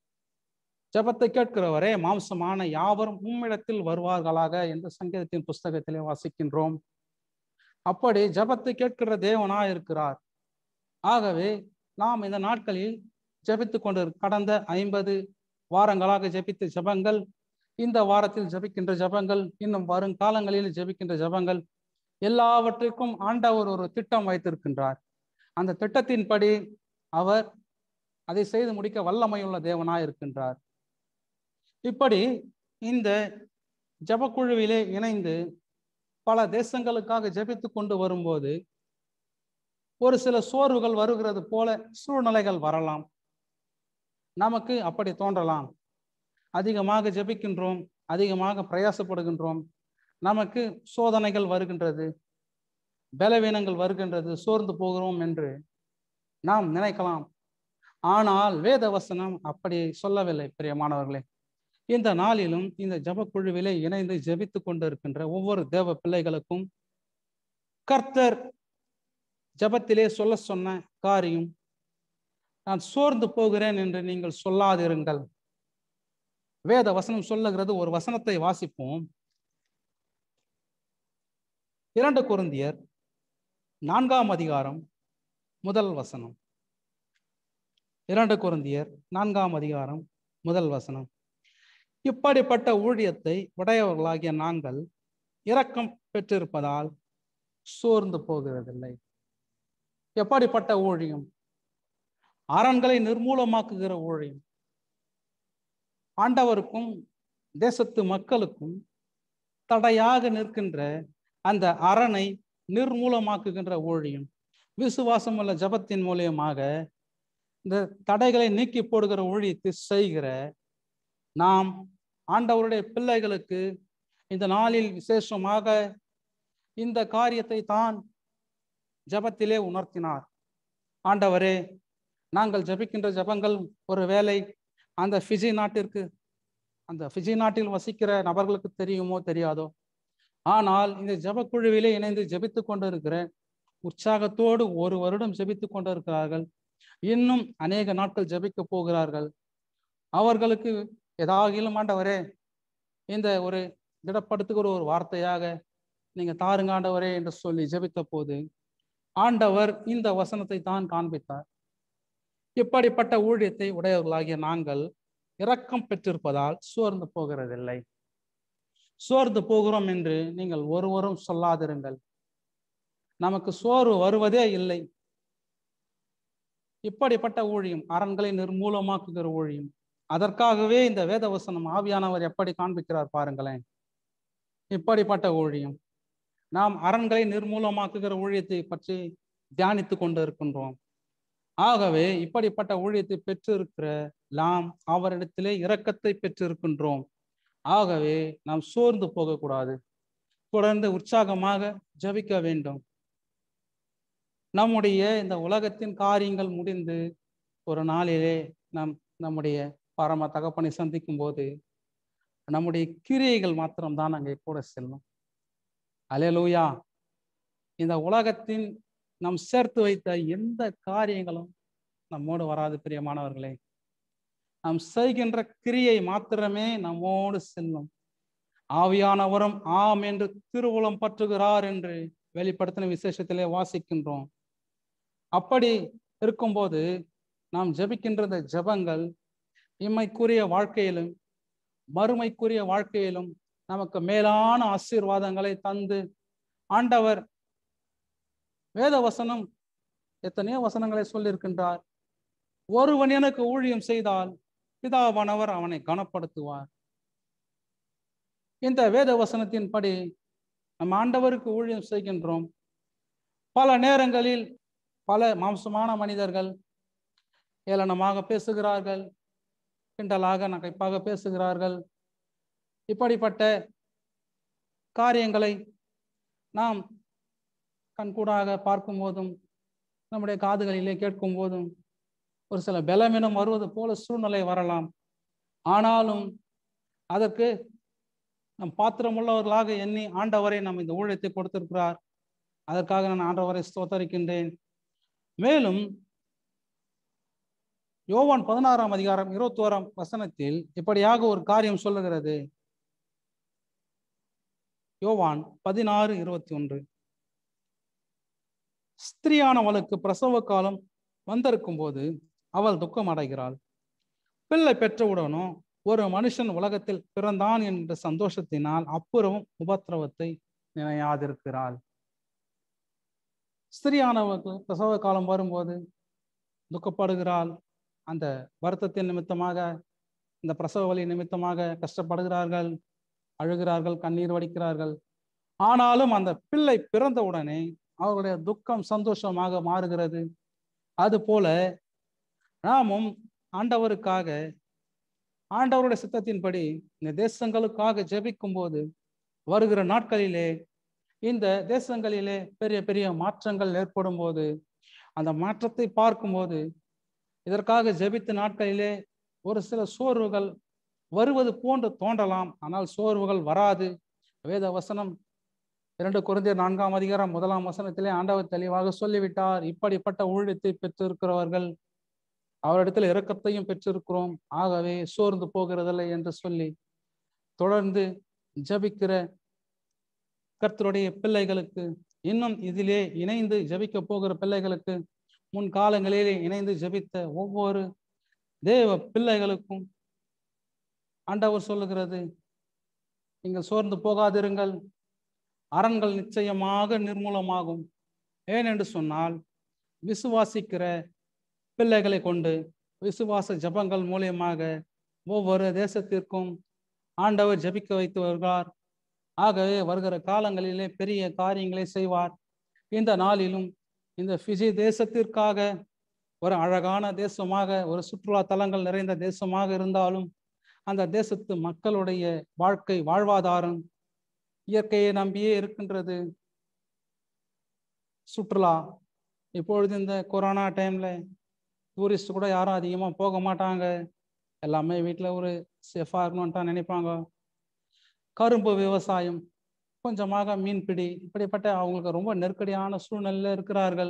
ஜபத்தை கேட்கிறவரே மாம்சமான யாவரும் உம்மிடத்தில் வருவார்களாக என்று சங்கீதத்தின் புஸ்தகத்திலே வாசிக்கின்றோம் அப்படி ஜபத்தை கேட்கிற தேவனா இருக்கிறார் ஆகவே நாம் இந்த நாட்களில் ஜபித்து கொண்டு கடந்த ஐம்பது வாரங்களாக ஜபித்த ஜபங்கள் இந்த வாரத்தில் ஜெபிக்கின்ற ஜெபங்கள் இன்னும் வருங்காலங்களில் ஜெபிக்கின்ற ஜெபங்கள் எல்லாவற்றிற்கும் ஆண்டவர் ஒரு திட்டம் வைத்திருக்கின்றார் அந்த திட்டத்தின்படி அவர் அதை செய்து முடிக்க வல்லமையுள்ள தேவனாய் இருக்கின்றார் இப்படி இந்த ஜபக்குழுவிலே இணைந்து பல தேசங்களுக்காக ஜெபித்து கொண்டு வரும்போது ஒரு சில சோர்வுகள் வருகிறது போல சூழ்நிலைகள் வரலாம் நமக்கு அப்படி தோன்றலாம் அதிகமாக ஜெபிக்கின்றோம் அதிகமாக பிரயாசப்படுகின்றோம் நமக்கு சோதனைகள் வருகின்றது பலவீனங்கள் வருகின்றது சோர்ந்து போகிறோம் என்று நாம் நினைக்கலாம் ஆனால் வேத வசனம் அப்படி சொல்லவில்லை பிரியமானவர்களே இந்த நாளிலும் இந்த ஜபக்குழுவிலே இணைந்து ஜெபித்து கொண்டிருக்கின்ற ஒவ்வொரு தேவ பிள்ளைகளுக்கும் கர்த்தர் ஜபத்திலே சொல்ல சொன்ன காரியம் நான் சோர்ந்து போகிறேன் என்று நீங்கள் சொல்லாதிருங்கள் வேத வசனம் சொல்லுகிறது ஒரு வசனத்தை வாசிப்போம் இரண்டு குருந்தியர் நான்காம் அதிகாரம் முதல் வசனம் இரண்டு குருந்தியர் நான்காம் அதிகாரம் முதல் வசனம் இப்படிப்பட்ட ஊழியத்தை உடையவர்களாகிய நாங்கள் இரக்கம் பெற்றிருப்பதால் சோர்ந்து போகிறதில்லை எப்படிப்பட்ட ஊழியம் அரண்களை நிர்மூலமாக்குகிற ஊழியம் ஆண்டவருக்கும் தேசத்து மக்களுக்கும் தடையாக நிற்கின்ற அந்த அரணை நிர்மூலமாக்குகின்ற ஊழியம் விசுவாசம் உள்ள ஜபத்தின் மூலியமாக இந்த தடைகளை நீக்கி போடுகிற ஊழியத்தை செய்கிற நாம் ஆண்டவருடைய பிள்ளைகளுக்கு இந்த நாளில் விசேஷமாக இந்த காரியத்தை தான் ஜபத்திலே உணர்த்தினார் ஆண்டவரே நாங்கள் ஜபிக்கின்ற ஜபங்கள் ஒரு வேளை அந்த ஃபிஜி நாட்டிற்கு அந்த ஃபிஜி நாட்டில் வசிக்கிற நபர்களுக்கு தெரியுமோ தெரியாதோ ஆனால் இந்த ஜபக்குழுவிலே இணைந்து ஜபித்து கொண்டிருக்கிற உற்சாகத்தோடு ஒரு வருடம் ஜபித்து கொண்டிருக்கிறார்கள் இன்னும் அநேக நாட்கள் ஜபிக்க போகிறார்கள் அவர்களுக்கு ஏதாகிலும் ஆண்டவரே இந்த ஒரு திடப்படுத்துகிற ஒரு வார்த்தையாக நீங்க தாருங்க ஆண்டவரே என்று சொல்லி ஜெபித்த போது ஆண்டவர் இந்த வசனத்தை தான் காண்பித்தார் இப்படிப்பட்ட ஊழியத்தை உடையவர்களாகிய நாங்கள் இரக்கம் பெற்றிருப்பதால் சோர்ந்து போகிறதில்லை சோர்ந்து போகிறோம் என்று நீங்கள் ஒருவரும் சொல்லாதிருங்கள் நமக்கு சோர்வு வருவதே இல்லை இப்படிப்பட்ட ஊழியம் அரண்களை நிர்மூலமாக்குகிற ஊழியம் அதற்காகவே இந்த வேதவசனம் ஆவியானவர் எப்படி காண்பிக்கிறார் பாருங்களேன் இப்படிப்பட்ட ஊழியம் நாம் அரண்களை நிர்மூலமாக்குகிற ஊழியத்தை பற்றி தியானித்து கொண்டு இருக்கின்றோம் ஆகவே இப்படிப்பட்ட ஊழியத்தை பெற்றிருக்கிற நாம் அவரிடத்திலே இரக்கத்தை பெற்றிருக்கின்றோம் ஆகவே நாம் சோர்ந்து போகக்கூடாது தொடர்ந்து உற்சாகமாக ஜபிக்க வேண்டும் நம்முடைய இந்த உலகத்தின் காரியங்கள் முடிந்து ஒரு நாளிலே நாம் நம்முடைய பரம தகப்பனை சந்திக்கும் போது நம்முடைய கிரியைகள் மாத்திரம்தான் அங்கே கூட செல்லும் அலையலூயா இந்த உலகத்தின் நாம் சேர்த்து வைத்த எந்த காரியங்களும் நம்மோடு வராது பிரியமானவர்களே நாம் செய்கின்ற கிரியை மாத்திரமே நம்மோடு செல்லும் ஆவியானவரும் ஆம் என்று திருவுளம் பற்றுகிறார் என்று வெளிப்படுத்தின விசேஷத்திலே வாசிக்கின்றோம் அப்படி இருக்கும்போது நாம் ஜபிக்கின்ற இந்த ஜபங்கள் இம்மைக்குரிய வாழ்க்கையிலும் மறுமைக்குரிய வாழ்க்கையிலும் நமக்கு மேலான ஆசீர்வாதங்களை தந்து ஆண்டவர் வேத வசனம் எத்தனையோ வசனங்களை சொல்லியிருக்கின்றார் ஒருவன் எனக்கு ஊழியம் செய்தால் பிதாவானவர் அவனை கனப்படுத்துவார் இந்த வேத வசனத்தின்படி நம்ம ஆண்டவருக்கு ஊழியம் செய்கின்றோம் பல நேரங்களில் பல மாம்சமான மனிதர்கள் ஏளனமாக பேசுகிறார்கள் கிண்டலாக நகைப்பாக பேசுகிறார்கள் இப்படிப்பட்ட காரியங்களை நாம் கண்கூடாக பார்க்கும் போதும் நம்முடைய காதுகளிலே கேட்கும் போதும் ஒரு சில பலவீனம் வருவது போல சூழ்நிலை வரலாம் ஆனாலும் அதற்கு நம் பாத்திரமுள்ளவர்களாக எண்ணி ஆண்டவரை நம் இந்த ஊழியத்தை கொடுத்திருக்கிறார் அதற்காக நான் ஆண்டவரை ஸ்தோத்தரிக்கின்றேன் மேலும் யோவான் பதினாறாம் அதிகாரம் இருபத்தோராம் வசனத்தில் இப்படியாக ஒரு காரியம் சொல்லுகிறது யோவான் பதினாறு இருபத்தி ஒன்று ஸ்திரியானவளுக்கு பிரசவ காலம் வந்திருக்கும் போது அவள் துக்கம் அடைகிறாள் பிள்ளை பெற்றவுடனும் ஒரு மனுஷன் உலகத்தில் பிறந்தான் என்ற சந்தோஷத்தினால் அப்புறமும் உபத்திரவத்தை நினையாதிருக்கிறாள் ஸ்திரியானவர்கள் பிரசவ காலம் வரும்போது துக்கப்படுகிறாள் அந்த வருத்தத்தின் நிமித்தமாக இந்த பிரசவ வலி நிமித்தமாக கஷ்டப்படுகிறார்கள் அழுகிறார்கள் கண்ணீர் வடிக்கிறார்கள் ஆனாலும் அந்த பிள்ளை பிறந்தவுடனே அவர்களுடைய துக்கம் சந்தோஷமாக மாறுகிறது அது போல நாமும் ஆண்டவருக்காக ஆண்டவருடைய சித்தத்தின்படி இந்த தேசங்களுக்காக ஜெபிக்கும் போது வருகிற நாட்களிலே இந்த தேசங்களிலே பெரிய பெரிய மாற்றங்கள் ஏற்படும் போது அந்த மாற்றத்தை பார்க்கும்போது இதற்காக ஜெபித்த நாட்களிலே ஒரு சில சோர்வுகள் வருவது போன்று தோன்றலாம் ஆனால் சோர்வுகள் வராது வேத வசனம் இரண்டு குறைந்த நான்காம் அதிகாரம் முதலாம் வசனத்திலே ஆண்டவர் தெளிவாக சொல்லிவிட்டார் இப்படிப்பட்ட ஊழியத்தை பெற்றிருக்கிறவர்கள் அவரிடத்தில் இரக்கத்தையும் பெற்றிருக்கிறோம் ஆகவே சோர்ந்து போகிறதில்லை என்று சொல்லி தொடர்ந்து ஜபிக்கிற கர்த்தருடைய பிள்ளைகளுக்கு இன்னும் இதிலே இணைந்து ஜபிக்க போகிற பிள்ளைகளுக்கு முன் காலங்களிலே இணைந்து ஜபித்த ஒவ்வொரு தேவ பிள்ளைகளுக்கும் ஆண்டவர் சொல்லுகிறது நீங்கள் சோர்ந்து போகாதிருங்கள் அரண்கள் நிச்சயமாக நிர்மூலமாகும் ஏன் என்று சொன்னால் விசுவாசிக்கிற பிள்ளைகளை கொண்டு விசுவாச ஜபங்கள் மூலியமாக ஒவ்வொரு தேசத்திற்கும் ஆண்டவர் ஜபிக்க வைத்து வருகிறார் ஆகவே வருகிற காலங்களிலே பெரிய காரியங்களை செய்வார் இந்த நாளிலும் இந்த ஃபிஜி தேசத்திற்காக ஒரு அழகான தேசமாக ஒரு சுற்றுலா தலங்கள் நிறைந்த தேசமாக இருந்தாலும் அந்த தேசத்து மக்களுடைய வாழ்க்கை வாழ்வாதாரம் இயற்கையை நம்பியே இருக்கின்றது சுற்றுலா இப்பொழுது இந்த கொரோனா டைம்ல டூரிஸ்ட் கூட யாரும் அதிகமாக போக மாட்டாங்க எல்லாமே வீட்டில் ஒரு சேஃபாக இருக்கணும்னு நினைப்பாங்க கரும்பு விவசாயம் கொஞ்சமாக மீன்பிடி இப்படிப்பட்ட அவங்களுக்கு ரொம்ப நெருக்கடியான சூழ்நிலையில் இருக்கிறார்கள்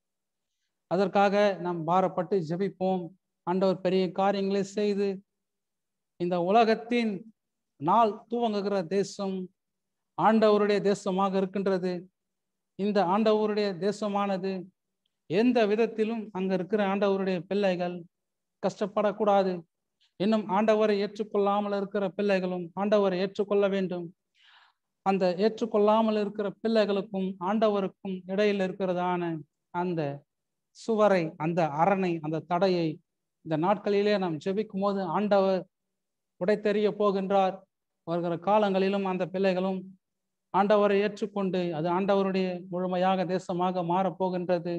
அதற்காக நாம் பாரப்பட்டு ஜெபிப்போம் ஆண்டவர் பெரிய காரியங்களை செய்து இந்த உலகத்தின் நாள் துவங்குகிற தேசம் ஆண்டவருடைய தேசமாக இருக்கின்றது இந்த ஆண்டவருடைய தேசமானது எந்த விதத்திலும் அங்க இருக்கிற ஆண்டவருடைய பிள்ளைகள் கஷ்டப்படக்கூடாது இன்னும் ஆண்டவரை ஏற்றுக்கொள்ளாமல் இருக்கிற பிள்ளைகளும் ஆண்டவரை ஏற்றுக்கொள்ள வேண்டும் அந்த ஏற்றுக்கொள்ளாமல் இருக்கிற பிள்ளைகளுக்கும் ஆண்டவருக்கும் இடையில் இருக்கிறதான அந்த சுவரை அந்த அரணை அந்த தடையை இந்த நாட்களிலே நாம் ஜெபிக்கும் போது ஆண்டவர் உடைத்தெறிய போகின்றார் வருகிற காலங்களிலும் அந்த பிள்ளைகளும் ஆண்டவரை ஏற்றுக்கொண்டு அது ஆண்டவருடைய முழுமையாக தேசமாக மாறப்போகின்றது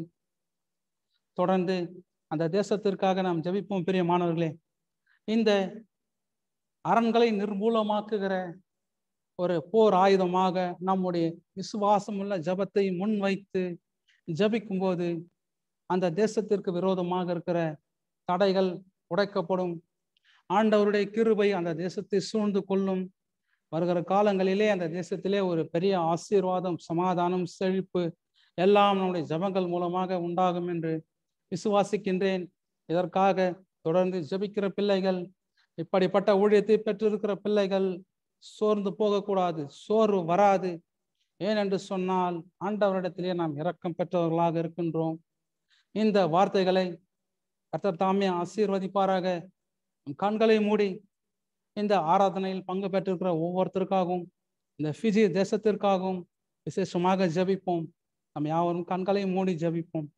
தொடர்ந்து அந்த தேசத்திற்காக நாம் ஜெபிப்போம் பெரிய மாணவர்களே இந்த அரண்களை நிர்மூலமாக்குகிற ஒரு போர் ஆயுதமாக நம்முடைய விசுவாசம் உள்ள ஜபத்தை முன்வைத்து ஜபிக்கும் போது அந்த தேசத்திற்கு விரோதமாக இருக்கிற தடைகள் உடைக்கப்படும் ஆண்டவருடைய கிருபை அந்த தேசத்தை சூழ்ந்து கொள்ளும் வருகிற காலங்களிலே அந்த தேசத்திலே ஒரு பெரிய ஆசீர்வாதம் சமாதானம் செழிப்பு எல்லாம் நம்முடைய ஜபங்கள் மூலமாக உண்டாகும் என்று விசுவாசிக்கின்றேன் இதற்காக தொடர்ந்து ஜபிக்கிற பிள்ளைகள் இப்படிப்பட்ட ஊழியத்தை பெற்றிருக்கிற பிள்ளைகள் சோர்ந்து போகக்கூடாது சோர்வு வராது ஏனென்று சொன்னால் ஆண்டவரிடத்திலே நாம் இரக்கம் பெற்றவர்களாக இருக்கின்றோம் இந்த வார்த்தைகளை கர்த்தர் தாமே ஆசீர்வதிப்பாராக கண்களை மூடி இந்த ஆராதனையில் பங்கு பெற்றிருக்கிற ஒவ்வொருத்தருக்காகவும் இந்த ஃபிஜி தேசத்திற்காகவும் விசேஷமாக ஜபிப்போம் நம் யாவரும் கண்களை மூடி ஜபிப்போம்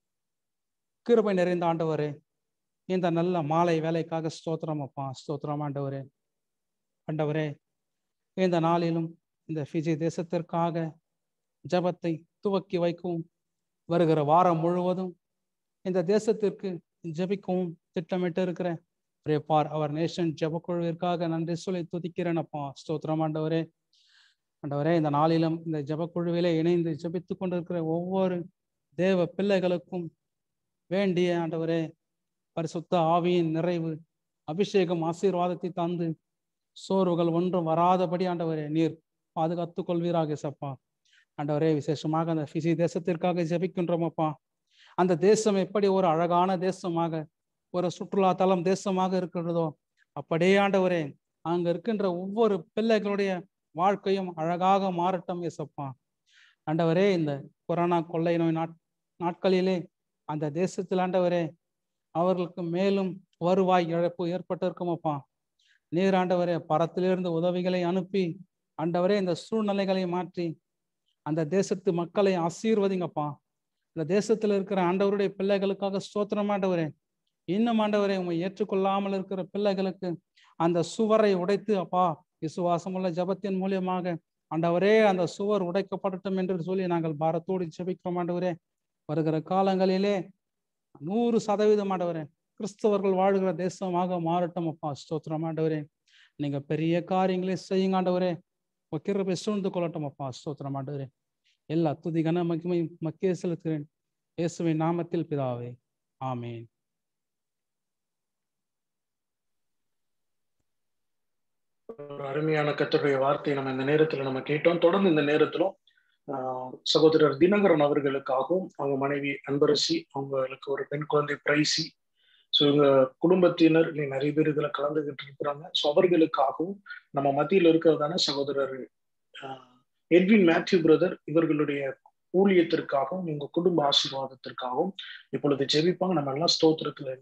கிருபை நிறைந்த ஆண்டவரே இந்த நல்ல மாலை வேலைக்காக ஸ்தோத்திரம் அப்பா ஸ்தோத்திரம் ஆண்டவரே ஆண்டவரே இந்த நாளிலும் இந்த ஃபிஜி தேசத்திற்காக ஜபத்தை துவக்கி வைக்கவும் வருகிற வாரம் முழுவதும் இந்த தேசத்திற்கு ஜபிக்கவும் திட்டமிட்டு இருக்கிற பார் அவர் நேஷன் ஜபக்குழுவிற்காக நன்றி சொல்லி துதிக்கிறேன் அப்பா ஸ்தோத்திரம் ஆண்டவரே ஆண்டவரே இந்த நாளிலும் இந்த ஜபக்குழுவிலே இணைந்து ஜபித்து கொண்டிருக்கிற ஒவ்வொரு தேவ பிள்ளைகளுக்கும் வேண்டிய ஆண்டவரே பரிசுத்த ஆவியின் நிறைவு அபிஷேகம் ஆசீர்வாதத்தை தந்து சோர்வுகள் ஒன்றும் வராதபடி ஆண்டவரே நீர் பாதுகாத்துக் கொள்வீராக சப்பா ஆண்டவரே விசேஷமாக அந்த ஃபிஜி தேசத்திற்காக ஜெபிக்கின்றோம் அப்பா அந்த தேசம் எப்படி ஒரு அழகான தேசமாக ஒரு சுற்றுலா தலம் தேசமாக இருக்கிறதோ அப்படியே ஆண்டவரே அங்க இருக்கின்ற ஒவ்வொரு பிள்ளைகளுடைய வாழ்க்கையும் அழகாக மாறட்டும் எசப்பா ஆண்டவரே இந்த கொரோனா கொள்ளை நோய் நாட் நாட்களிலே அந்த தேசத்தில் ஆண்டவரே அவர்களுக்கு மேலும் வருவாய் இழப்பு ஏற்பட்டிருக்கும் அப்பா நீர் ஆண்டவரே பரத்திலிருந்து உதவிகளை அனுப்பி ஆண்டவரே இந்த சூழ்நிலைகளை மாற்றி அந்த தேசத்து மக்களை ஆசீர்வதிங்கப்பா இந்த தேசத்துல இருக்கிற ஆண்டவருடைய பிள்ளைகளுக்காக ஸ்தோத்திரம் ஆண்டவரே இன்னும் ஆண்டவரே உண்மை ஏற்றுக்கொள்ளாமல் இருக்கிற பிள்ளைகளுக்கு அந்த சுவரை உடைத்து அப்பா விசுவாசமுள்ள ஜபத்தின் மூலியமாக ஆண்டவரே அந்த சுவர் உடைக்கப்படட்டும் என்று சொல்லி நாங்கள் பாரத்தோடு ஜெபிக்கிறோம் ஆண்டவரே வருகிற காலங்களிலே நூறு சதவீதம் ஆண்டவரே கிறிஸ்தவர்கள் வாழ்கிற தேசமாக மாறட்டும் அப்பா ஸ்தோத்திரம் ஆண்டவரே நீங்க பெரிய காரியங்களை செய்யுங்க ஆண்டவரே கிருபை சூழ்ந்து கொள்ளட்டும் அப்பா ஸ்தோத்திரம் ஆண்டவரே எல்லா துதி கன மகிமை மக்கிய செலுத்துகிறேன் இயேசுவின் நாமத்தில் பிதாவே ஆமேன்
ஒரு அருமையான கத்தருடைய வார்த்தை நம்ம இந்த நேரத்துல நம்ம கேட்டோம் தொடர்ந்து இந்த நேரத்திலும் ஆஹ் சகோதரர் தினகரன் அவர்களுக்காகவும் அவங்க மனைவி அன்பரசி அவங்களுக்கு ஒரு பெண் குழந்தை பிரைசி ஸோ இவங்க குடும்பத்தினர் இல்லை நிறைய பேர் இதுல கலந்துகிட்டு இருக்கிறாங்க ஸோ அவர்களுக்காகவும் நம்ம மத்தியில் இருக்கிறதான சகோதரர் ஆஹ் எட்வின் மேத்யூ பிரதர் இவர்களுடைய ஊழியத்திற்காகவும் உங்க குடும்ப ஆசீர்வாதத்திற்காகவும் இப்பொழுது ஜெபிப்பாங்க நம்ம எல்லாம் ஸ்தோத்திரத்துல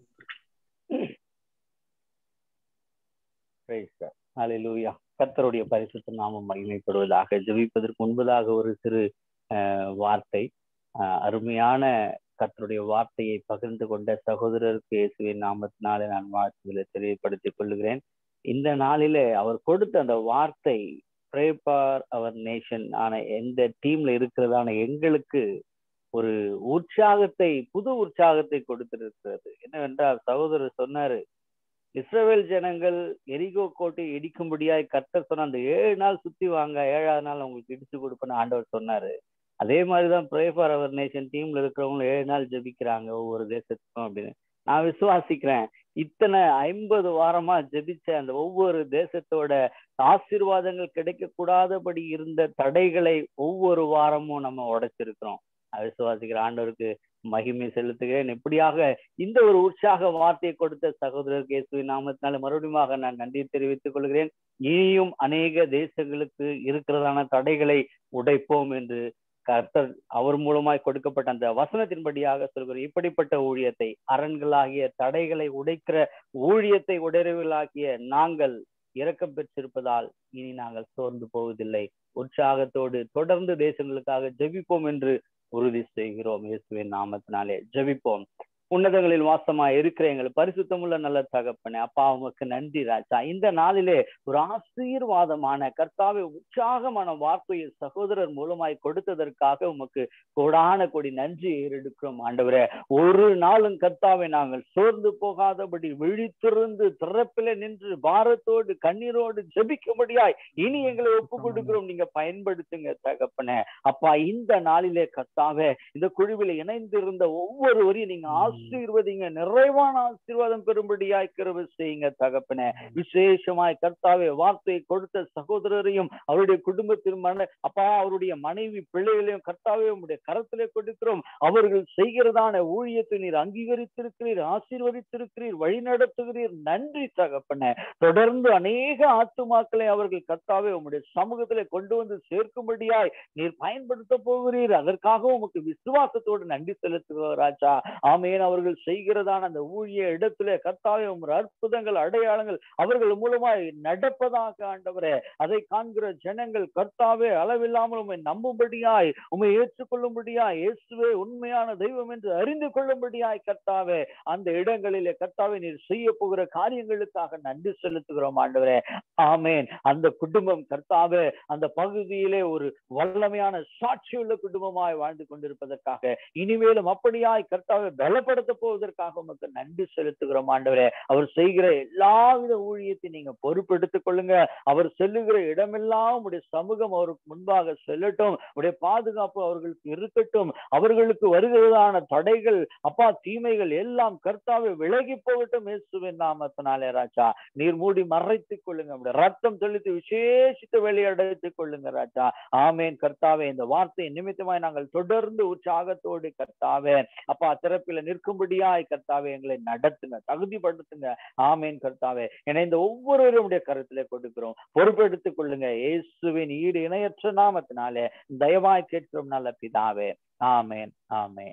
ஹalleluya கர்த்தருடைய பரிசுத்த நாமம் மகிமைப்படுவதாக ஜெபிப்பதற்கு முன்பதாக ஒரு சிறு வார்த்தை அருமையான கர்த்தருடைய வார்த்தையை பகிர்ந்து கொண்ட சகோதரருக்கு இயேசுவின் நாமத்தினாலே நான் வாழ்த்துக்களை தெரியப்படுத்திக் கொள்கிறேன் இந்த நாளிலே அவர் கொடுத்த அந்த வார்த்தை ப்ரே ஃபார் அவர் நேஷன் ஆன எந்த டீம்ல இருக்கிறதான எங்களுக்கு ஒரு உற்சாகத்தை புது உற்சாகத்தை கொடுத்திருக்கிறது என்னவென்றால் சகோதரர் சொன்னாரு இஸ்ரேல் ஜனங்கள் எரிகோ கோட்டை இடிக்கும்படியாய் கர்த்தர் சொன்ன அந்த ஏழு நாள் சுத்தி வாங்க ஏழாவது நாள் உங்களுக்கு இடிச்சு கொடுப்பேன்னு ஆண்டவர் சொன்னாரு அதே மாதிரிதான் ப்ரே ஃபார் அவர் நேஷன் டீம்ல இருக்கிறவங்க ஏழு நாள் ஜெபிக்கிறாங்க ஒவ்வொரு தேசத்துக்கும் அப்படின்னு நான் விசுவாசிக்கிறேன் இத்தனை ஐம்பது வாரமா ஜெபிச்ச அந்த ஒவ்வொரு தேசத்தோட ஆசீர்வாதங்கள் கிடைக்க கூடாதபடி இருந்த தடைகளை ஒவ்வொரு வாரமும் நம்ம உடைச்சிருக்கிறோம் விசுவாசிக்கிற ஆண்டவருக்கு மகிமை செலுத்துகிறேன் இப்படியாக இந்த ஒரு உற்சாக வார்த்தையை கொடுத்த சகோதரர் கேசுவி நாமத்தினால மறுபடியும் நான் நன்றி தெரிவித்துக் கொள்கிறேன் இனியும் அநேக தேசங்களுக்கு இருக்கிறதான தடைகளை உடைப்போம் என்று கர்த்தர் அவர் மூலமாய் கொடுக்கப்பட்ட அந்த வசனத்தின்படியாக சொல்கிறோம் இப்படிப்பட்ட ஊழியத்தை அரண்களாகிய தடைகளை உடைக்கிற ஊழியத்தை உடையவர்களாகிய நாங்கள் இரக்கம் பெற்றிருப்பதால் இனி நாங்கள் சோர்ந்து போவதில்லை உற்சாகத்தோடு தொடர்ந்து தேசங்களுக்காக ஜெபிப்போம் என்று உறுதி செய்கிறோம் இயேசுவின் நாமத்தினாலே ஜெபிப்போம் உன்னதங்களில் வாசமா இருக்கிற எங்கள் பரிசுத்தமுள்ள நல்ல தகப்பனே அப்பா உமக்கு நன்றி ராஜா இந்த நாளிலே ஒரு ஆசீர்வாதமான கர்த்தாவை உற்சாகமான வார்த்தையை சகோதரர் மூலமாய் கொடுத்ததற்காக உமக்கு கோடான கொடி நன்றி ஏறெடுக்கிறோம் ஆண்டவரே ஒரு நாளும் கர்த்தாவை நாங்கள் சோர்ந்து போகாதபடி விழித்திருந்து திறப்பில நின்று பாரத்தோடு கண்ணீரோடு ஜெபிக்கும்படியாய் இனி எங்களை ஒப்பு கொடுக்கிறோம் நீங்க பயன்படுத்துங்க தகப்பனே அப்பா இந்த நாளிலே கர்த்தாவே இந்த குழுவில் இணைந்திருந்த ஒவ்வொருவரையும் நீங்க ஆசீர்வதிங்க நிறைவான ஆசீர்வாதம் பெறும்படியாய் கிருப செய்யுங்க தகப்பனே விசேஷமாய் கர்த்தாவே வார்த்தையை கொடுத்த சகோதரரையும் அவருடைய குடும்பத்தின் மன அப்பா அவருடைய மனைவி பிள்ளைகளையும் கர்த்தாவே உங்களுடைய கரத்திலே கொடுக்கிறோம் அவர்கள் செய்கிறதான ஊழியத்தை நீர் அங்கீகரித்திருக்கிறீர் ஆசீர்வதித்திருக்கிறீர் வழி நடத்துகிறீர் நன்றி தகப்பனே தொடர்ந்து அநேக ஆத்துமாக்களை அவர்கள் கர்த்தாவே உங்களுடைய சமூகத்திலே கொண்டு வந்து சேர்க்கும்படியாய் நீர் பயன்படுத்த போகிறீர் அதற்காக உமக்கு விசுவாசத்தோடு நன்றி செலுத்துகிறோம் ராஜா ஆமேன் அவர்கள் செய்கிறதான அந்த ஊழிய இடத்திலே கர்த்தாவே உமது அற்புதங்கள் அடையாளங்கள் அவர்கள் மூலமாய் நடப்பதாக ஆண்டவரே அதை காண்கிற ஜனங்கள் கர்த்தாவே அளவில்லாமல் உண்மை நம்பும்படியாய் உண்மை ஏற்றுக்கொள்ளும்படியாய் இயேசுவே உண்மையான தெய்வம் என்று அறிந்து கொள்ளும்படியாய் கர்த்தாவே அந்த இடங்களிலே கர்த்தாவே நீர் செய்ய போகிற காரியங்களுக்காக நன்றி செலுத்துகிறோம் ஆண்டவரே ஆமேன் அந்த குடும்பம் கர்த்தாவே அந்த பகுதியிலே ஒரு வல்லமையான சாட்சியுள்ள குடும்பமாய் வாழ்ந்து கொண்டிருப்பதற்காக இனிமேலும் அப்படியாய் கர்த்தாவை பலப்படுத்த போவதற்காக உமக்கு நன்றி செலுத்துகிறோம் ஆண்டவரே அவர் செய்கிற எல்லாவித ஊழியத்தை நீங்க பொறுப்பெடுத்துக் கொள்ளுங்க அவர் செல்லுகிற இடமெல்லாம் உடைய சமூகம் அவருக்கு முன்பாக செல்லட்டும் உடைய பாதுகாப்பு அவர்களுக்கு இருக்கட்டும் அவர்களுக்கு வருகிறதான தடைகள் அப்பா தீமைகள் எல்லாம் கர்த்தாவை விலகி போகட்டும் இயேசுவின் நாமத்தினாலே ராஜா நீர் மூடி மறைத்துக் கொள்ளுங்க உடைய ரத்தம் தெளித்து விசேஷித்த வெளியடைத்துக் கொள்ளுங்க ராஜா ஆமேன் கர்த்தாவே இந்த வார்த்தை நிமித்தமாய் நாங்கள் தொடர்ந்து உற்சாகத்தோடு கர்த்தாவே அப்பா திறப்பில நிற்கும்படியாய் கர்த்தாவே எங்களை நடத்துங்க தகுதிப்படுத்துங்க ஆமேன் கர்த்தாவே என இந்த ஒவ்வொருவருடைய கருத்திலே கொடுக்கிறோம் பொறுப்பெடுத்துக் கொள்ளுங்க இயேசுவின் ஈடு இணையற்ற நாமத்தினாலே தயவாய் கேட்கிறோம் நல்ல பிதாவே ஆமேன் ஆமேன்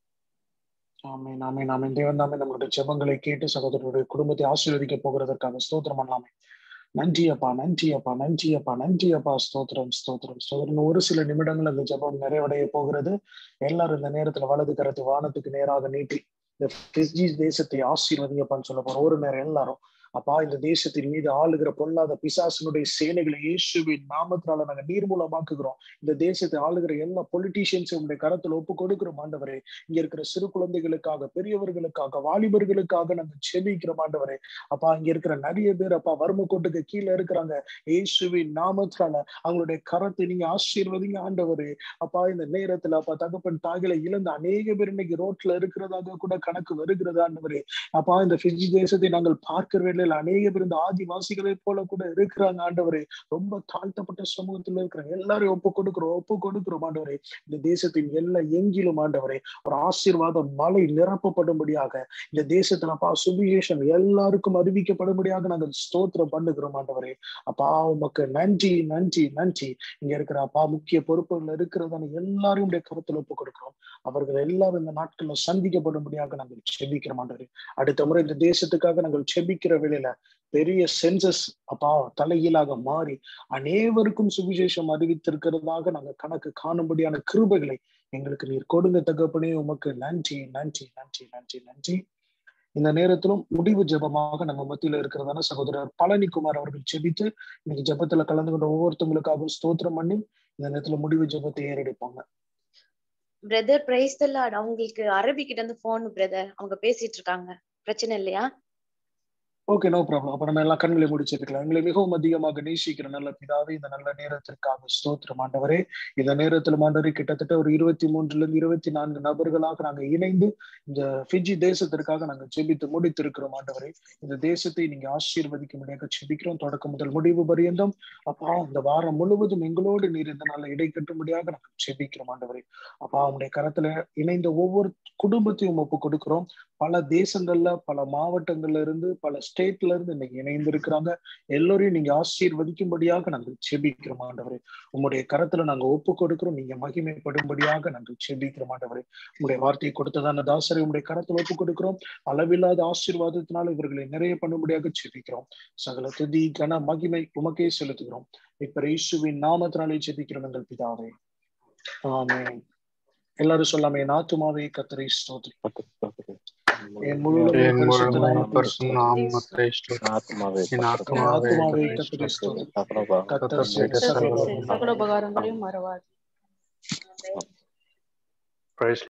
ஆமேன் ஆமேன் ஆமேன் தேவன் தாமே நம்மளுடைய ஜெபங்களை கேட்டு சகோதரருடைய குடும்பத்தை ஆசீர்வதிக்க போகிறதற்காக ஸ்தோத்திரம் பண்ணலாமே நன்றி அப்பா நன்றி அப்பா நன்றி அப்பா நன்றி அப்பா ஸ்தோத்திரம் ஸ்தோத்திரம் ஸ்தோத்திரம் ஒரு சில நிமிடங்கள் அந்த ஜெபம் நிறைவடைய போகிறது எல்லாரும் இந்த நேரத்துல வலது கரத்து வானத்துக்கு நேராக நீட்டி இந்த பிஜி தேசத்தை ஆசீர்வதிங்கப்பான்னு சொல்ல போறோம் ஒரு நேரம் எல்லாரும் அப்பா இந்த தேசத்தின் மீது ஆளுகிற பொல்லாத பிசாசனுடைய சேனைகளை இயேசுவின் நாமத்தினால நாங்க நீர்மூலமாக்குகிறோம் இந்த தேசத்தை ஆளுகிற எல்லா பொலிட்டீஷியன்ஸ் உங்களுடைய கரத்துல ஒப்பு கொடுக்கிறோம் ஆண்டவரே இங்க இருக்கிற சிறு குழந்தைகளுக்காக பெரியவர்களுக்காக வாலிபர்களுக்காக நாங்க செபிக்கிறோம் ஆண்டவரே அப்பா இங்க இருக்கிற நிறைய பேர் அப்பா வறுமை கோட்டுக்கு கீழே இருக்கிறாங்க இயேசுவின் நாமத்தினால அவங்களுடைய கரத்தை நீங்க ஆசீர்வதிங்க ஆண்டவரே அப்பா இந்த நேரத்துல அப்பா தகப்பன் தாய்களை இழந்த அநேக பேர் இன்னைக்கு ரோட்ல இருக்கிறதாக கூட கணக்கு வருகிறது ஆண்டவரே அப்பா இந்த பிஜி தேசத்தை நாங்கள் பார்க்கிற வேளையில் அநேக பேர் இந்த ஆதிவாசிகளை போல கூட இருக்கிறாங்க ஆண்டவரே ரொம்ப தாழ்த்தப்பட்ட சமூகத்துல இருக்கிறாங்க எல்லாரையும் ஒப்பு கொடுக்கிறோம் ஒப்பு கொடுக்கிறோம் ஆண்டவரே இந்த தேசத்தின் எல்லா எங்கிலும் ஆண்டவரே ஒரு ஆசீர்வாத மலை நிரப்பப்படும்படியாக இந்த தேசத்துல அப்பா சுவிசேஷம் எல்லாருக்கும் அறிவிக்கப்படும்படியாக நாங்கள் ஸ்தோத்திரம் பண்ணுகிறோம் ஆண்டவரே அப்பா உமக்கு நன்றி நன்றி நன்றி இங்க இருக்கிற அப்பா முக்கிய பொறுப்புகள் இருக்கிறதான எல்லாரையும் உடைய கருத்துல ஒப்பு கொடுக்கிறோம் அவர்கள் எல்லாரும் இந்த நாட்கள்ல சந்திக்கப்படும்படியாக நாங்கள் செபிக்கிறோம் ஆண்டவரே அடுத்த முறை இந்த தேசத்துக்காக நாங்கள் செபிக்கிற வேளையில பெரிய சென்சஸ் அப்பா தலைகீழாக மாறி அனைவருக்கும் சுவிசேஷம் அறிவித்திருக்கிறதாக நாங்க கணக்கு காணும்படியான கிருபைகளை எங்களுக்கு நீர் கொடுங்க தகப்பனே உமக்கு நன்றி நன்றி நன்றி நன்றி நன்றி இந்த நேரத்திலும் முடிவு ஜெபமாக நம்ம மத்தியில இருக்கிறதான சகோதரர் பழனிக்குமார் அவர்கள் செபித்து இன்னைக்கு ஜெபத்துல கலந்து கொண்ட ஒவ்வொருத்தவங்களுக்காக ஸ்தோத்திரம் பண்ணி இந்த நேரத்துல முடிவு ஜெபத்தை ஏறெடுப்பாங்க
பிரதர் பிரைஸ் தல்லாட் அவங்களுக்கு அரபி கிட்ட இருந்து போன் பிரதர் அவங்க பேசிட்டு இருக்காங்க பிரச்சனை இல்லையா
ஓகே நோ ப்ராப்ளம் அப்ப நம்ம எல்லாம் கண்களை முடிச்சிருக்கலாம் எங்களை மிகவும் அதிகமாக நேசிக்கிற நல்ல பிதாவே இந்த நல்ல நேரத்திற்காக ஸ்தோத்திரம் ஆண்டவரே இந்த நேரத்துல ஆண்டவரே கிட்டத்தட்ட ஒரு இருபத்தி மூன்றுல இருந்து இருபத்தி நான்கு நபர்களாக நாங்க இணைந்து இந்த பிஜி தேசத்திற்காக நாங்க ஜெபித்து முடித்திருக்கிறோம் ஆண்டவரே இந்த தேசத்தை நீங்க ஆசீர்வதிக்கும்படியாக ஜெபிக்கிறோம் தொடக்கம் முதல் முடிவு பரியந்தம் அப்பா இந்த வாரம் முழுவதும் எங்களோடு நீர் இந்த நாள்ல இடை கட்டும்படியாக நாங்கள் ஜெபிக்கிறோம் ஆண்டவரே அப்பா உங்களுடைய கரத்துல இணைந்த ஒவ்வொரு குடும்பத்தையும் ஒப்பு கொடுக்கிறோம் பல தேசங்கள்ல பல மாவட்டங்கள்ல இருந்து பல ஸ்டேட்ல இருந்து இன்னைக்கு இணைந்து இருக்கிறாங்க எல்லோரையும் நீங்க ஆசீர்வதிக்கும்படியாக நாங்கள் செபிக்கிறோம் ஆண்டவரே உங்களுடைய கரத்துல நாங்க ஒப்பு கொடுக்கிறோம் நீங்க மகிமைப்படும்படியாக நாங்கள் செபிக்கிறோம் ஆண்டவரே உங்களுடைய வார்த்தையை கொடுத்ததான தாசரை உங்களுடைய கரத்துல ஒப்பு கொடுக்கிறோம் அளவில்லாத ஆசீர்வாதத்தினால இவர்களை நிறைய பண்ணும்படியாக செபிக்கிறோம் சகல துதி கன மகிமை உமக்கே செலுத்துகிறோம் இப்ப இயேசுவின் நாமத்தினாலே செபிக்கிறோம் எங்கள் பிதாவே ஆமே எல்லாரும் சொல்லாமே என் ஆத்துமாவே கத்தரை ஸ்தோத்ரி என் முழு
என் முழு
பரிசுத்த
பரிசு நாமத்தை ஸ்தோத்திரம்.
ஆத்மாவே
என்
என்
ஆத்மாவே
ஆத்துமாவே
கர்த்தரை
கத்தரை
ஸ்தோத்திரம்.
ஸ்தோத்ரி
சகல
கத்தர்
செய்த
செய்த சகல
சகல
சகல உபகாரங்களையும் மறவாது
Praise